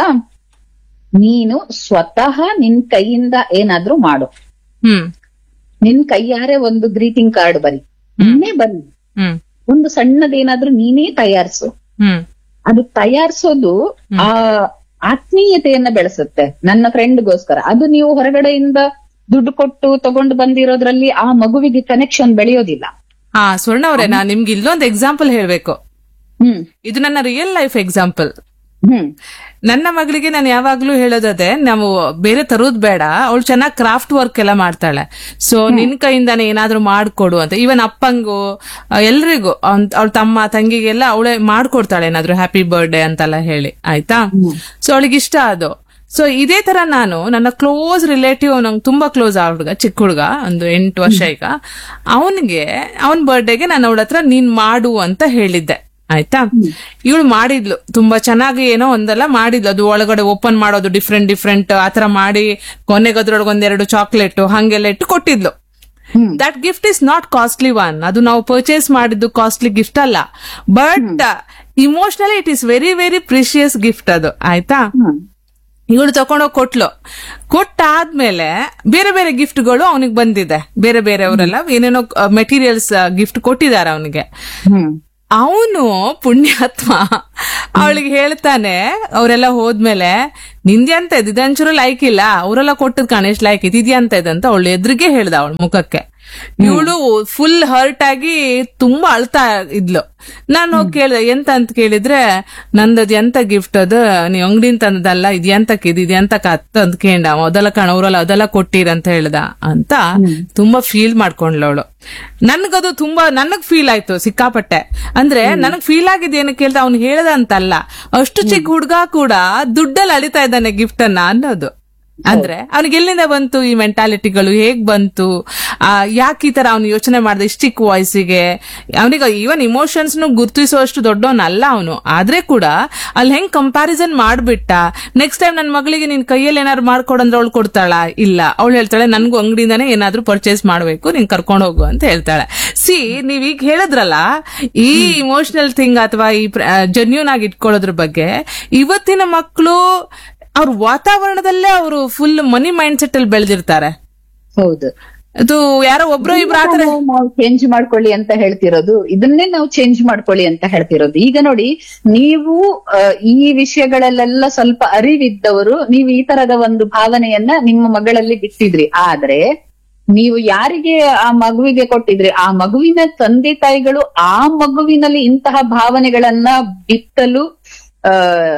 ನೀನು ಸ್ವತಃ ನಿನ್ ಕೈಯಿಂದ ಏನಾದ್ರೂ ಮಾಡು ಹ್ಮ್ ನಿನ್ ಕೈಯಾರೆ ಒಂದು ಗ್ರೀಟಿಂಗ್ ಕಾರ್ಡ್ ಬರಿ ನೀನೇ ಬನ್ನಿ ಹ್ಮ್ ಒಂದು ಸಣ್ಣದೇನಾದ್ರೂ ನೀನೇ ತಯಾರಿಸು ಹ್ಮ್ ಅದು ತಯಾರಿಸೋದು ಆ ಆತ್ಮೀಯತೆಯನ್ನ ಬೆಳೆಸುತ್ತೆ ನನ್ನ ಫ್ರೆಂಡ್ಗೋಸ್ಕರ ಅದು ನೀವು ಹೊರಗಡೆಯಿಂದ ದುಡ್ಡು ಕೊಟ್ಟು ತಗೊಂಡು ಬಂದಿರೋದ್ರಲ್ಲಿ ಆ ಮಗುವಿಗೆ ಕನೆಕ್ಷನ್ ಬೆಳೆಯೋದಿಲ್ಲ ಹಾ ಸ್ವರ್ಣ ಅವ್ರೆ ನಾನ್ ನಿಮ್ಗೆ ಇಲ್ಲೊಂದು ಎಕ್ಸಾಂಪಲ್ ಹೇಳ್ಬೇಕು ಹ್ಮ್ ಇದು ನನ್ನ ರಿಯಲ್ ಲೈಫ್ ಎಕ್ಸಾಂಪಲ್ ಹ್ಮ್ ನನ್ನ ಮಗಳಿಗೆ ನಾನು ಯಾವಾಗ್ಲೂ ಹೇಳೋದದೆ ನಾವು ಬೇರೆ ತರೋದ್ ಬೇಡ ಅವಳು ಚೆನ್ನಾಗಿ ಕ್ರಾಫ್ಟ್ ವರ್ಕ್ ಎಲ್ಲ ಮಾಡ್ತಾಳೆ ಸೊ ನಿನ್ ಕೈಯಿಂದಾನೆ ಏನಾದ್ರೂ ಮಾಡ್ಕೊಡು ಅಂತ ಈವನ್ ಅಪ್ಪಂಗು ಆ, ಎಲ್ರಿಗೂ ಅವಳ ತಮ್ಮ ತಂಗಿಗೆಲ್ಲ ಅವಳೇ ಮಾಡ್ಕೊಡ್ತಾಳೆ ಏನಾದ್ರೂ ಹ್ಯಾಪಿ ಬರ್ಡೇ ಅಂತೆಲ್ಲ ಹೇಳಿ ಆಯ್ತಾ ಸೊ ಅವಳಿಗೆ ಇಷ್ಟ ಅದು ಸೊ ಇದೇ ತರ ನಾನು ನನ್ನ ಕ್ಲೋಸ್ ರಿಲೇಟಿವ್ ನಂಗೆ ತುಂಬಾ ಕ್ಲೋಸ್ ಆ ಹುಡುಗ ಚಿಕ್ಕ ಹುಡುಗ ಒಂದು ಎಂಟು ವರ್ಷ ಈಗ ಅವನಿಗೆ ಅವನ್ ಬರ್ಡೇಗೆ ನಾನು ಅವಳ ಹತ್ರ ನೀನ್ ಮಾಡು ಅಂತ ಹೇಳಿದ್ದೆ ಆಯ್ತಾ ಇವಳು ಮಾಡಿದ್ಲು ತುಂಬಾ ಚೆನ್ನಾಗಿ ಏನೋ ಒಂದೆಲ್ಲ ಮಾಡಿದ್ಲು ಅದು ಒಳಗಡೆ ಓಪನ್ ಮಾಡೋದು ಡಿಫ್ರೆಂಟ್ ಡಿಫ್ರೆಂಟ್ ಆತರ ಮಾಡಿ ಕೊನೆಗೆ ಅದ್ರೊಳಗೆ ಒಂದೆರಡು ಚಾಕ್ಲೇಟ್ ಹಂಗೆಲ್ಲ ಇಟ್ಟು ಕೊಟ್ಟಿದ್ಲು ಹ್ಮ್. That gift is not costly one ಅದು ನಾವು ಪರ್ಚೇಸ್ ಮಾಡಿದ್ದು ಕಾಸ್ಟ್ಲಿ ಗಿಫ್ಟ್ ಅಲ್ಲ but emotionally it is very very precious gift ಅದು ಆಯ್ತಾ ಹ್ಮ್ ಇವಳು ತಕೊಂಡೋಗಿ ಕೊಟ್ಲು ಕೊಟ್ಟಾದ್ಮೇಲೆ ಬೇರೆ ಬೇರೆ ಗಿಫ್ಟ್ಗಳು ಅವನಿಗೆ ಬಂದಿದೆ ಬೇರೆ ಬೇರೆಯವರೆಲ್ಲ ಏನೇನೋ ಮೆಟೀರಿಯಲ್ಸ್ ಗಿಫ್ಟ್ ಕೊಟ್ಟಿದ್ದಾರೆ ಅವನಿಗೆ ಹ್ಮ್ ಅವನು ಪುಣ್ಯಾತ್ಮ ಅವಳಿಗೆ ಹೇಳ್ತಾನೆ ಅವರೆಲ್ಲ ಹೋದ್ಮೇಲೆ ನಿಂದ್ಯಂತ ಇದು ಇದಂಚೂರು ಲೈಕ್ ಇಲ್ಲ ಅವರೆಲ್ಲ ಕೊಟ್ಟದ್ ಕಾಣ ಎಷ್ಟ್ ಲೈಕ್ ಇದು ಇದ್ಯಂತ ಇದಂತ ಅವಳು ಎದುರಿಗೆ ಹೇಳ್ದ ಅವಳ ಮುಖಕ್ಕೆ ಇವಳು ಫುಲ್ ಹರ್ಟ್ ಆಗಿ ತುಂಬಾ ಅಳ್ತಾ ಇದ್ಲು ನಾನು ಹೋಗಿ ಕೇಳ್ದೆ ಎಂತ ಅಂತ ಕೇಳಿದ್ರೆ ನಂದದ್ ಎಂತ ಗಿಫ್ಟ್ ಅದು ನೀವ್ ಅಂಗಡಿನ ತಂದದಲ್ಲ ಇದು ಎಂತಕ್ಕೆ ಇದು ಇದು ಎಂತಕ್ಕ ಅತ್ತ ಅಂತ ಕೇಂಡ ಅದೆಲ್ಲ ಕಾಣ ಅವ್ರೆಲ್ಲ ಅದೆಲ್ಲ ಕೊಟ್ಟಿರ ಅಂತ ಹೇಳ್ದ ಅಂತ ತುಂಬಾ ಫೀಲ್ ಮಾಡ್ಕೊಂಡ್ಲು ಅವಳು ನನ್ಗದು ತುಂಬಾ ನನಗ್ ಫೀಲ್ ಆಯ್ತು ಸಿಕ್ಕಾಪಟ್ಟೆ ಅಂದ್ರೆ ನನಗ್ ಫೀಲ್ ಆಗಿದ್ ಏನಕ್ಕೆ ಕೇಳ್ದ ಅವ್ನು ಹೇಳ್ದ ಅಂತಲ್ಲ ಅಷ್ಟು ಚಿಕ್ಕ ಹುಡ್ಗ ಕೂಡ ದುಡ್ಡಲ್ಲಿ ಅಳಿತಾ ಇದ್ದಾನೆ ಗಿಫ್ಟ್ ಅನ್ನ ಅನ್ನೋದು ಅಂದ್ರೆ ಅವನಿಗೆ ಎಲ್ಲಿಂದ ಬಂತು ಈ ಮೆಂಟಾಲಿಟಿಗಳು ಹೇಗ್ ಬಂತು ಆ ಯಾಕೆ ಈ ತರ ಅವ್ನು ಯೋಚನೆ ಮಾಡ್ದ ಇಷ್ಟ ಚಿಕ್ಕ ವಾಯ್ಸಿಗೆ ಅವನಿಗೆ ಈವನ್ ಇಮೋಷನ್ಸ್ ಗುರ್ತಿಸುವಷ್ಟು ದೊಡ್ಡವನಲ್ಲ ಅವನು ಆದ್ರೆ ಕೂಡ ಅಲ್ಲಿ ಹೆಂಗ್ ಕಂಪ್ಯಾರಿಸನ್ ಮಾಡ್ಬಿಟ್ಟ ನೆಕ್ಸ್ಟ್ ಟೈಮ್ ನನ್ನ ಮಗಳಿಗೆ ನಿನ್ ಕೈಯಲ್ಲಿ ಏನಾದ್ರು ಮಾಡ್ಕೊಡಂದ್ರೆ ಅವಳು ಕೊಡ್ತಾಳ ಇಲ್ಲ ಅವಳು ಹೇಳ್ತಾಳೆ ನನ್ಗೂ ಅಂಗಡಿಯಿಂದಾನೇ ಏನಾದ್ರೂ ಪರ್ಚೇಸ್ ಮಾಡ್ಬೇಕು ನೀನ್ ಕರ್ಕೊಂಡು ಹೋಗು ಅಂತ ಹೇಳ್ತಾಳೆ ಸಿ ನೀವ್ ಈಗ ಹೇಳಿದ್ರಲ್ಲ ಈ ಇಮೋಷನಲ್ ಥಿಂಗ್ ಅಥವಾ ಈ ಜೆನ್ಯೂನ್ ಆಗಿ ಇಟ್ಕೊಳ್ಳೋದ್ರ ಬಗ್ಗೆ ಇವತ್ತಿನ ಮಕ್ಕಳು ಅವ್ರ ವಾತಾವರಣದಲ್ಲೇ ಅವರು ಫುಲ್ ಮನಿ ಮೈಂಡ್ ಸೆಟ್ ಅಲ್ಲಿ ಬೆಳೆದಿರ್ತಾರೆ ಹೌದು ಅದು ಯಾರೋ ಒಬ್ರು ಇಬ್ರು ಆತರ ನಾವು ಚೇಂಜ್ ಮಾಡ್ಕೊಳ್ಳಿ ಅಂತ ಹೇಳ್ತಿರೋದು ಇದನ್ನೇ ನಾವು ಚೇಂಜ್ ಮಾಡ್ಕೊಳ್ಳಿ ಅಂತ ಹೇಳ್ತಿರೋದು ಈಗ ನೋಡಿ ನೀವು ಆ, ಈ ವಿಷಯಗಳಲ್ಲೆಲ್ಲ ಸ್ವಲ್ಪ ಅರಿವಿದ್ದವರು ನೀವು ಈ ತರದ ಒಂದು ಭಾವನೆಯನ್ನ ನಿಮ್ಮ ಮಗಳಲ್ಲಿ ಬಿಟ್ಟಿದ್ರಿ ಆದ್ರೆ ನೀವು ಯಾರಿಗೆ ಆ ಮಗುವಿಗೆ ಕೊಟ್ಟಿದ್ರಿ ಆ ಮಗುವಿನ ತಂದೆ ತಾಯಿಗಳು ಆ ಮಗುವಿನಲ್ಲಿ ಇಂತಹ ಭಾವನೆಗಳನ್ನ ಬಿತ್ತಲು ಆ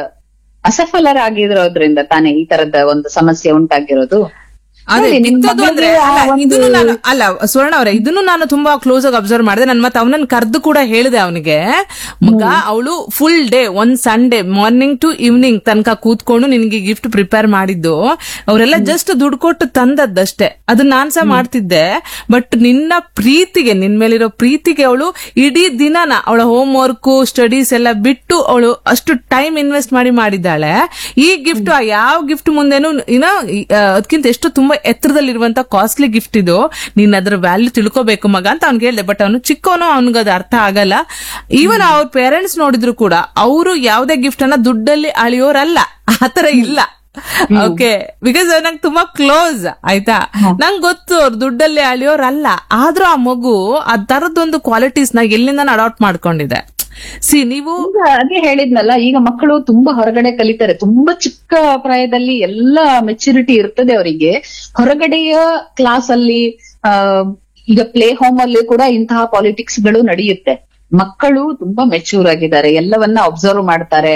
ಅಸಫಲರಾಗಿರೋದ್ರಿಂದ ತಾನೇ ಈ ತರದ ಒಂದು ಸಮಸ್ಯೆ ಉಂಟಾಗಿರೋದು ಅದೇ ನೋಡಿ, ನಿಮ್ ಬಿತ್ತೋದು ಅಂದ್ರೆ ಮಗಳಿಗೆ ಆ ಅಲ್ಲ, ಒಂದು- ಇದನ್ನು ನಾನು ಅಲ್ಲ ಸ್ವರ್ಣ ಅವರೇ ಇದನ್ನು ನಾನು ತುಂಬಾ ಕ್ಲೋಸ್ ಆಗಿ ಅಬ್ಸರ್ವ್ ಮಾಡಿದೆ ನನ್ ಮತ್ತೆ ಅವನನ್ನ ಕರೆದು ಕೂಡ ಹೇಳಿದೆ ಅವನಿಗೆ ಮಗ ಅವಳು ಫುಲ್ ಡೇ ಒಂದ್ ಸಂಡೇ ಮಾರ್ನಿಂಗ್ ಟು ಈವ್ನಿಂಗ್ ತನಕ ಕೂತ್ಕೊಂಡು ನಿನ್ಗೆ ಗಿಫ್ಟ್ ಪ್ರಿಪೇರ್ ಮಾಡಿದ್ದು ಅವರೆಲ್ಲ ಜಸ್ಟ್ ದುಡ್ಡು ಕೊಟ್ಟು ತಂದದ್ದಷ್ಟೇ ಅದನ್ನ ನಾನ್ ಸಹ ಮಾಡ್ತಿದ್ದೆ ಬಟ್ ನಿನ್ನ ಪ್ರೀತಿಗೆ ನಿನ್ ಮೇಲಿರೋ ಪ್ರೀತಿಗೆ ಅವಳು ಇಡೀ ದಿನನ ಅವಳ ಹೋಮ್ ವರ್ಕ್ ಸ್ಟಡೀಸ್ ಎಲ್ಲ ಬಿಟ್ಟು ಅವಳು ಅಷ್ಟು ಟೈಮ್ ಇನ್ವೆಸ್ಟ್ ಮಾಡಿ ಮಾಡಿದ್ದಾಳೆ ಈ ಗಿಫ್ಟ್ ಯಾವ ಗಿಫ್ಟ್ ಮುಂದೆನು ಏನೋ ಅದಕ್ಕಿಂತ ಎಷ್ಟು ತುಂಬಾ ಎತ್ತರದಲ್ಲಿರುವಂತ ಕಾಸ್ಟ್ಲಿ ಗಿಫ್ಟ್ ಇದು ನೀನ್ ಅದ್ರ ವ್ಯಾಲ್ಯೂ ತಿಳ್ಕೊಬೇಕು ಮಗ ಅಂತ ಅವ್ನಿಗೆ ಹೇಳ್ದೆ ಬಟ್ ಅವನು ಚಿಕ್ಕವನು ಅವ್ನಿಗೆ ಅದು ಅರ್ಥ ಆಗಲ್ಲ ಈವನ್ ಅವ್ರ ಪೇರೆಂಟ್ಸ್ ನೋಡಿದ್ರು ಕೂಡ ಅವರು ಯಾವುದೇ ಗಿಫ್ಟ್ ಅನ್ನ ದುಡ್ಡಲ್ಲಿ ಅಳಿಯೋರಲ್ಲ ಆತರ ಇಲ್ಲ ಓಕೆ ಬಿಕಾಸ್ ನಂಗೆ ತುಂಬಾ ಕ್ಲೋಸ್ ಆಯ್ತಾ ನಂಗೆ ಗೊತ್ತು ಅವ್ರು ದುಡ್ಡಲ್ಲಿ ಅಳಿಯೋರಲ್ಲ ಆದ್ರೂ ಆ ಮಗು ಆ ತರದೊಂದು ಕ್ವಾಲಿಟೀಸ್ ನ ಎಲ್ಲಿಂದ ಅಡಾಪ್ಟ್ ಮಾಡ್ಕೊಂಡಿದೆ ಸಿ ನೀವು ಈಗ ಅದೇ ಹೇಳಿದ್ನಲ್ಲ ಈಗ ಮಕ್ಕಳು ತುಂಬಾ ಹೊರಗಡೆ ಕಲಿತಾರೆ ತುಂಬಾ ಚಿಕ್ಕ ಪ್ರಾಯದಲ್ಲಿ ಎಲ್ಲಾ ಮೆಚುರಿಟಿ ಇರ್ತದೆ ಅವರಿಗೆ ಹೊರಗಡೆಯ ಕ್ಲಾಸ್ ಅಲ್ಲಿ ಆ ಈಗ ಪ್ಲೇ ಹೋಮ್ ಅಲ್ಲಿ ಕೂಡ ಇಂತಹ ಪಾಲಿಟಿಕ್ಸ್ ಗಳು ನಡೆಯುತ್ತೆ ಮಕ್ಕಳು ತುಂಬಾ ಮೆಚೂರ್ ಆಗಿದ್ದಾರೆ ಎಲ್ಲವನ್ನ ಅಬ್ಸರ್ವ್ ಮಾಡ್ತಾರೆ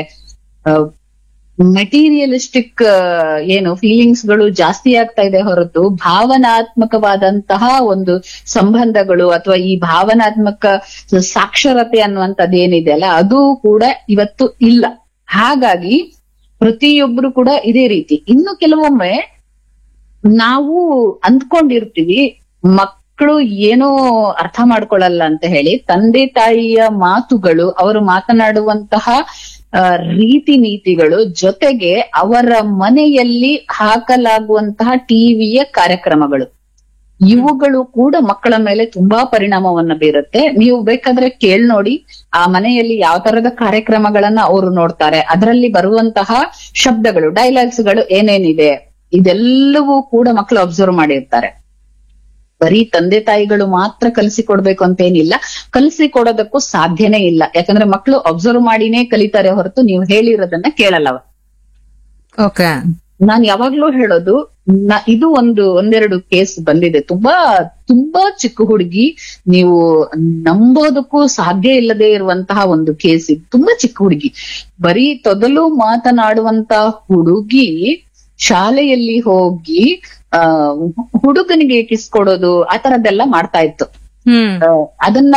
ಮೆಟೀರಿಯಲಿಸ್ಟಿಕ್ ಏನು ಫೀಲಿಂಗ್ಸ್ ಗಳು ಜಾಸ್ತಿ ಆಗ್ತಾ ಇದೆ ಹೊರತು ಭಾವನಾತ್ಮಕವಾದಂತಹ ಒಂದು ಸಂಬಂಧಗಳು ಅಥವಾ ಈ ಭಾವನಾತ್ಮಕ ಸಾಕ್ಷರತೆ ಅನ್ನುವಂಥದ್ದು ಏನಿದೆ ಅಲ್ಲ ಅದು ಕೂಡ ಇವತ್ತು ಇಲ್ಲ ಹಾಗಾಗಿ ಪ್ರತಿಯೊಬ್ರು ಕೂಡ ಇದೇ ರೀತಿ ಇನ್ನು ಕೆಲವೊಮ್ಮೆ ನಾವು ಅಂದ್ಕೊಂಡಿರ್ತೀವಿ ಮಕ್ಕಳು ಏನೋ ಅರ್ಥ ಮಾಡ್ಕೊಳ್ಳಲ್ಲ ಅಂತ ಹೇಳಿ ತಂದೆ ತಾಯಿಯ ಮಾತುಗಳು ಅವರು ಮಾತನಾಡುವಂತಹ ಆ, ರೀತಿ ನೀತಿಗಳು ಜೊತೆಗೆ ಅವರ ಮನೆಯಲ್ಲಿ ಹಾಕಲಾಗುವಂತಹ ಟಿವಿಯ ಕಾರ್ಯಕ್ರಮಗಳು ಇವುಗಳು ಕೂಡ ಮಕ್ಕಳ ಮೇಲೆ ತುಂಬಾ ಪರಿಣಾಮವನ್ನ ಬೀರುತ್ತೆ ನೀವು ಬೇಕಾದ್ರೆ ಕೇಳ್ ನೋಡಿ ಆ ಮನೆಯಲ್ಲಿ ಯಾವ ತರದ ಕಾರ್ಯಕ್ರಮಗಳನ್ನ ಅವರು ನೋಡ್ತಾರೆ ಅದರಲ್ಲಿ ಬರುವಂತಹ ಶಬ್ದಗಳು ಡೈಲಾಗ್ಸ್ ಗಳು ಏನೇನಿದೆ ಇದೆಲ್ಲವೂ ಕೂಡ ಮಕ್ಕಳು ಅಬ್ಸರ್ವ್ ಮಾಡಿರ್ತಾರೆ ಬರೀ ತಂದೆ ತಾಯಿಗಳು ಮಾತ್ರ ಕಲಿಸಿಕೊಡ್ಬೇಕು ಅಂತ ಏನಿಲ್ಲ ಕಲಿಸಿಕೊಡೋದಕ್ಕೂ ಸಾಧ್ಯನೇ ಇಲ್ಲ ಯಾಕಂದ್ರೆ ಮಕ್ಕಳು ಅಬ್ಸರ್ವ್ ಮಾಡಿನೇ ಕಲಿತಾರೆ ಹೊರತು ನೀವು ಹೇಳಿರೋದನ್ನ ಕೇಳಲ್ಲ ಅವ್ರು. ಓಕೆ ನಾನ್ ಯಾವಾಗ್ಲೂ ಹೇಳೋದು ನ- ಇದು ಒಂದು ಒಂದೆರಡು ಕೇಸ್ ಬಂದಿದೆ ತುಂಬಾ ತುಂಬಾ ಚಿಕ್ಕ ಹುಡುಗಿ ನೀವು ನಂಬೋದಕ್ಕೂ ಸಾಧ್ಯ ಇಲ್ಲದೆ ಇರುವಂತಹ ಒಂದು ಕೇಸ್ ಇದು ತುಂಬಾ ಚಿಕ್ಕ ಹುಡುಗಿ ಬರೀ ತೊದಲು ಮಾತನಾಡುವಂತ ಹುಡುಗಿ ಶಾಲೆಯಲ್ಲಿ ಹೋಗಿ ಆ ಹುಡುಗನಿಗೆ ಕಿಸ್ ಕೊಡೋದು ಆ ತರದ್ದೆಲ್ಲ ಮಾಡ್ತಾ ಇತ್ತು ಹ್ಮ್ ಆ, ಅದನ್ನ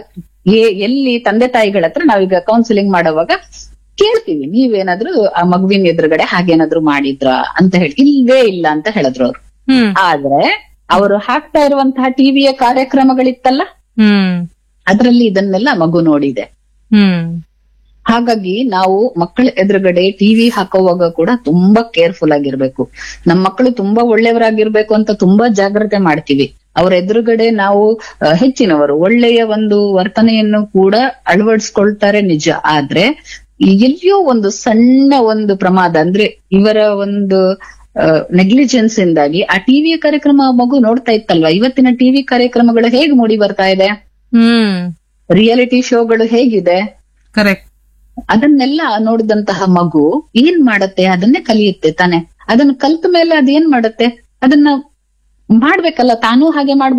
ಎ- ಎಲ್ಲಿ ತಂದೆ ತಾಯಿಗಳ ಹತ್ರ ನಾವೀಗ ಕೌನ್ಸಿಲಿಂಗ್ ಮಾಡುವಾಗ ಕೇಳ್ತೀವಿ ನೀವೇನಾದ್ರೂ ಆ ಮಗುವಿನ ಎದುರುಗಡೆ ಹಾಗೇನಾದ್ರೂ ಮಾಡಿದ್ರ ಅಂತ ಹೇಳಿ ಇಲ್ವೇ ಇಲ್ಲ ಅಂತ ಹೇಳಿದ್ರು ಅವ್ರು ಹ್ಮ್ ಆದ್ರೆ ಅವರು ಹಾಕ್ತಾ ಇರುವಂತಹ ಟಿವಿಯ ಕಾರ್ಯಕ್ರಮಗಳಿತ್ತಲ್ಲ ಹ್ಮ್ ಅದ್ರಲ್ಲಿ ಇದನ್ನೆಲ್ಲ ಮಗು ನೋಡಿದೆ ಹ್ಮ್ ಹಾಗಾಗಿ ನಾವು ಮಕ್ಕಳ ಎದುರುಗಡೆ ಟಿವಿ ಹಾಕುವಾಗ ಕೂಡ ತುಂಬಾ ಕೇರ್ಫುಲ್ ಆಗಿರ್ಬೇಕು ನಮ್ಮ ಮಕ್ಕಳು ತುಂಬಾ ಒಳ್ಳೆಯವರಾಗಿರ್ಬೇಕು ಅಂತ ತುಂಬಾ ಜಾಗ್ರತೆ ಮಾಡ್ತೀವಿ ಅವ್ರ ಎದುರುಗಡೆ ನಾವು ಆ, ಹೆಚ್ಚಿನವರು ಒಳ್ಳೆಯ ಒಂದು ವರ್ತನೆಯನ್ನು ಕೂಡ ಅಳವಡಿಸ್ಕೊಳ್ತಾರೆ ನಿಜ ಆದ್ರೆ ಎಲ್ಲಿಯೋ ಒಂದು ಸಣ್ಣ ಒಂದು ಪ್ರಮಾದ ಅಂದ್ರೆ ಇವರ ಒಂದು ನೆಗ್ಲಿಜೆನ್ಸ್ ಇಂದಾಗಿ ಆ ಟಿವಿಯ ಕಾರ್ಯಕ್ರಮ ಆ ಮಗು ನೋಡ್ತಾ ಇತ್ತಲ್ವಾ ಇವತ್ತಿನ ಟಿವಿ ಕಾರ್ಯಕ್ರಮಗಳು ಹೇಗೆ ಮೂಡಿ ಬರ್ತಾ ಇದೆ ಹ್ಮ್ ರಿಯಾಲಿಟಿ ಶೋಗಳು ಹೇಗಿದೆ ಕರೆಕ್ಟ್ ಅದನ್ನೆಲ್ಲ ನೋಡಿದಂತಹ ಮಗು ಏನ್ ಮಾಡತ್ತೆ ಅದನ್ನೇ ಕಲಿಯುತ್ತೆ ತಾನೆ ಅದನ್ನ ಕಲ್ತ ಮೇಲೆ ಅದೇನ್ ಮಾಡತ್ತೆ ಅದನ್ನ ಮಾಡ್ಬೇಕಲ್ಲ ತಾನೂ ಹಾಗೆ ಮಾಡ್ಬೇಕು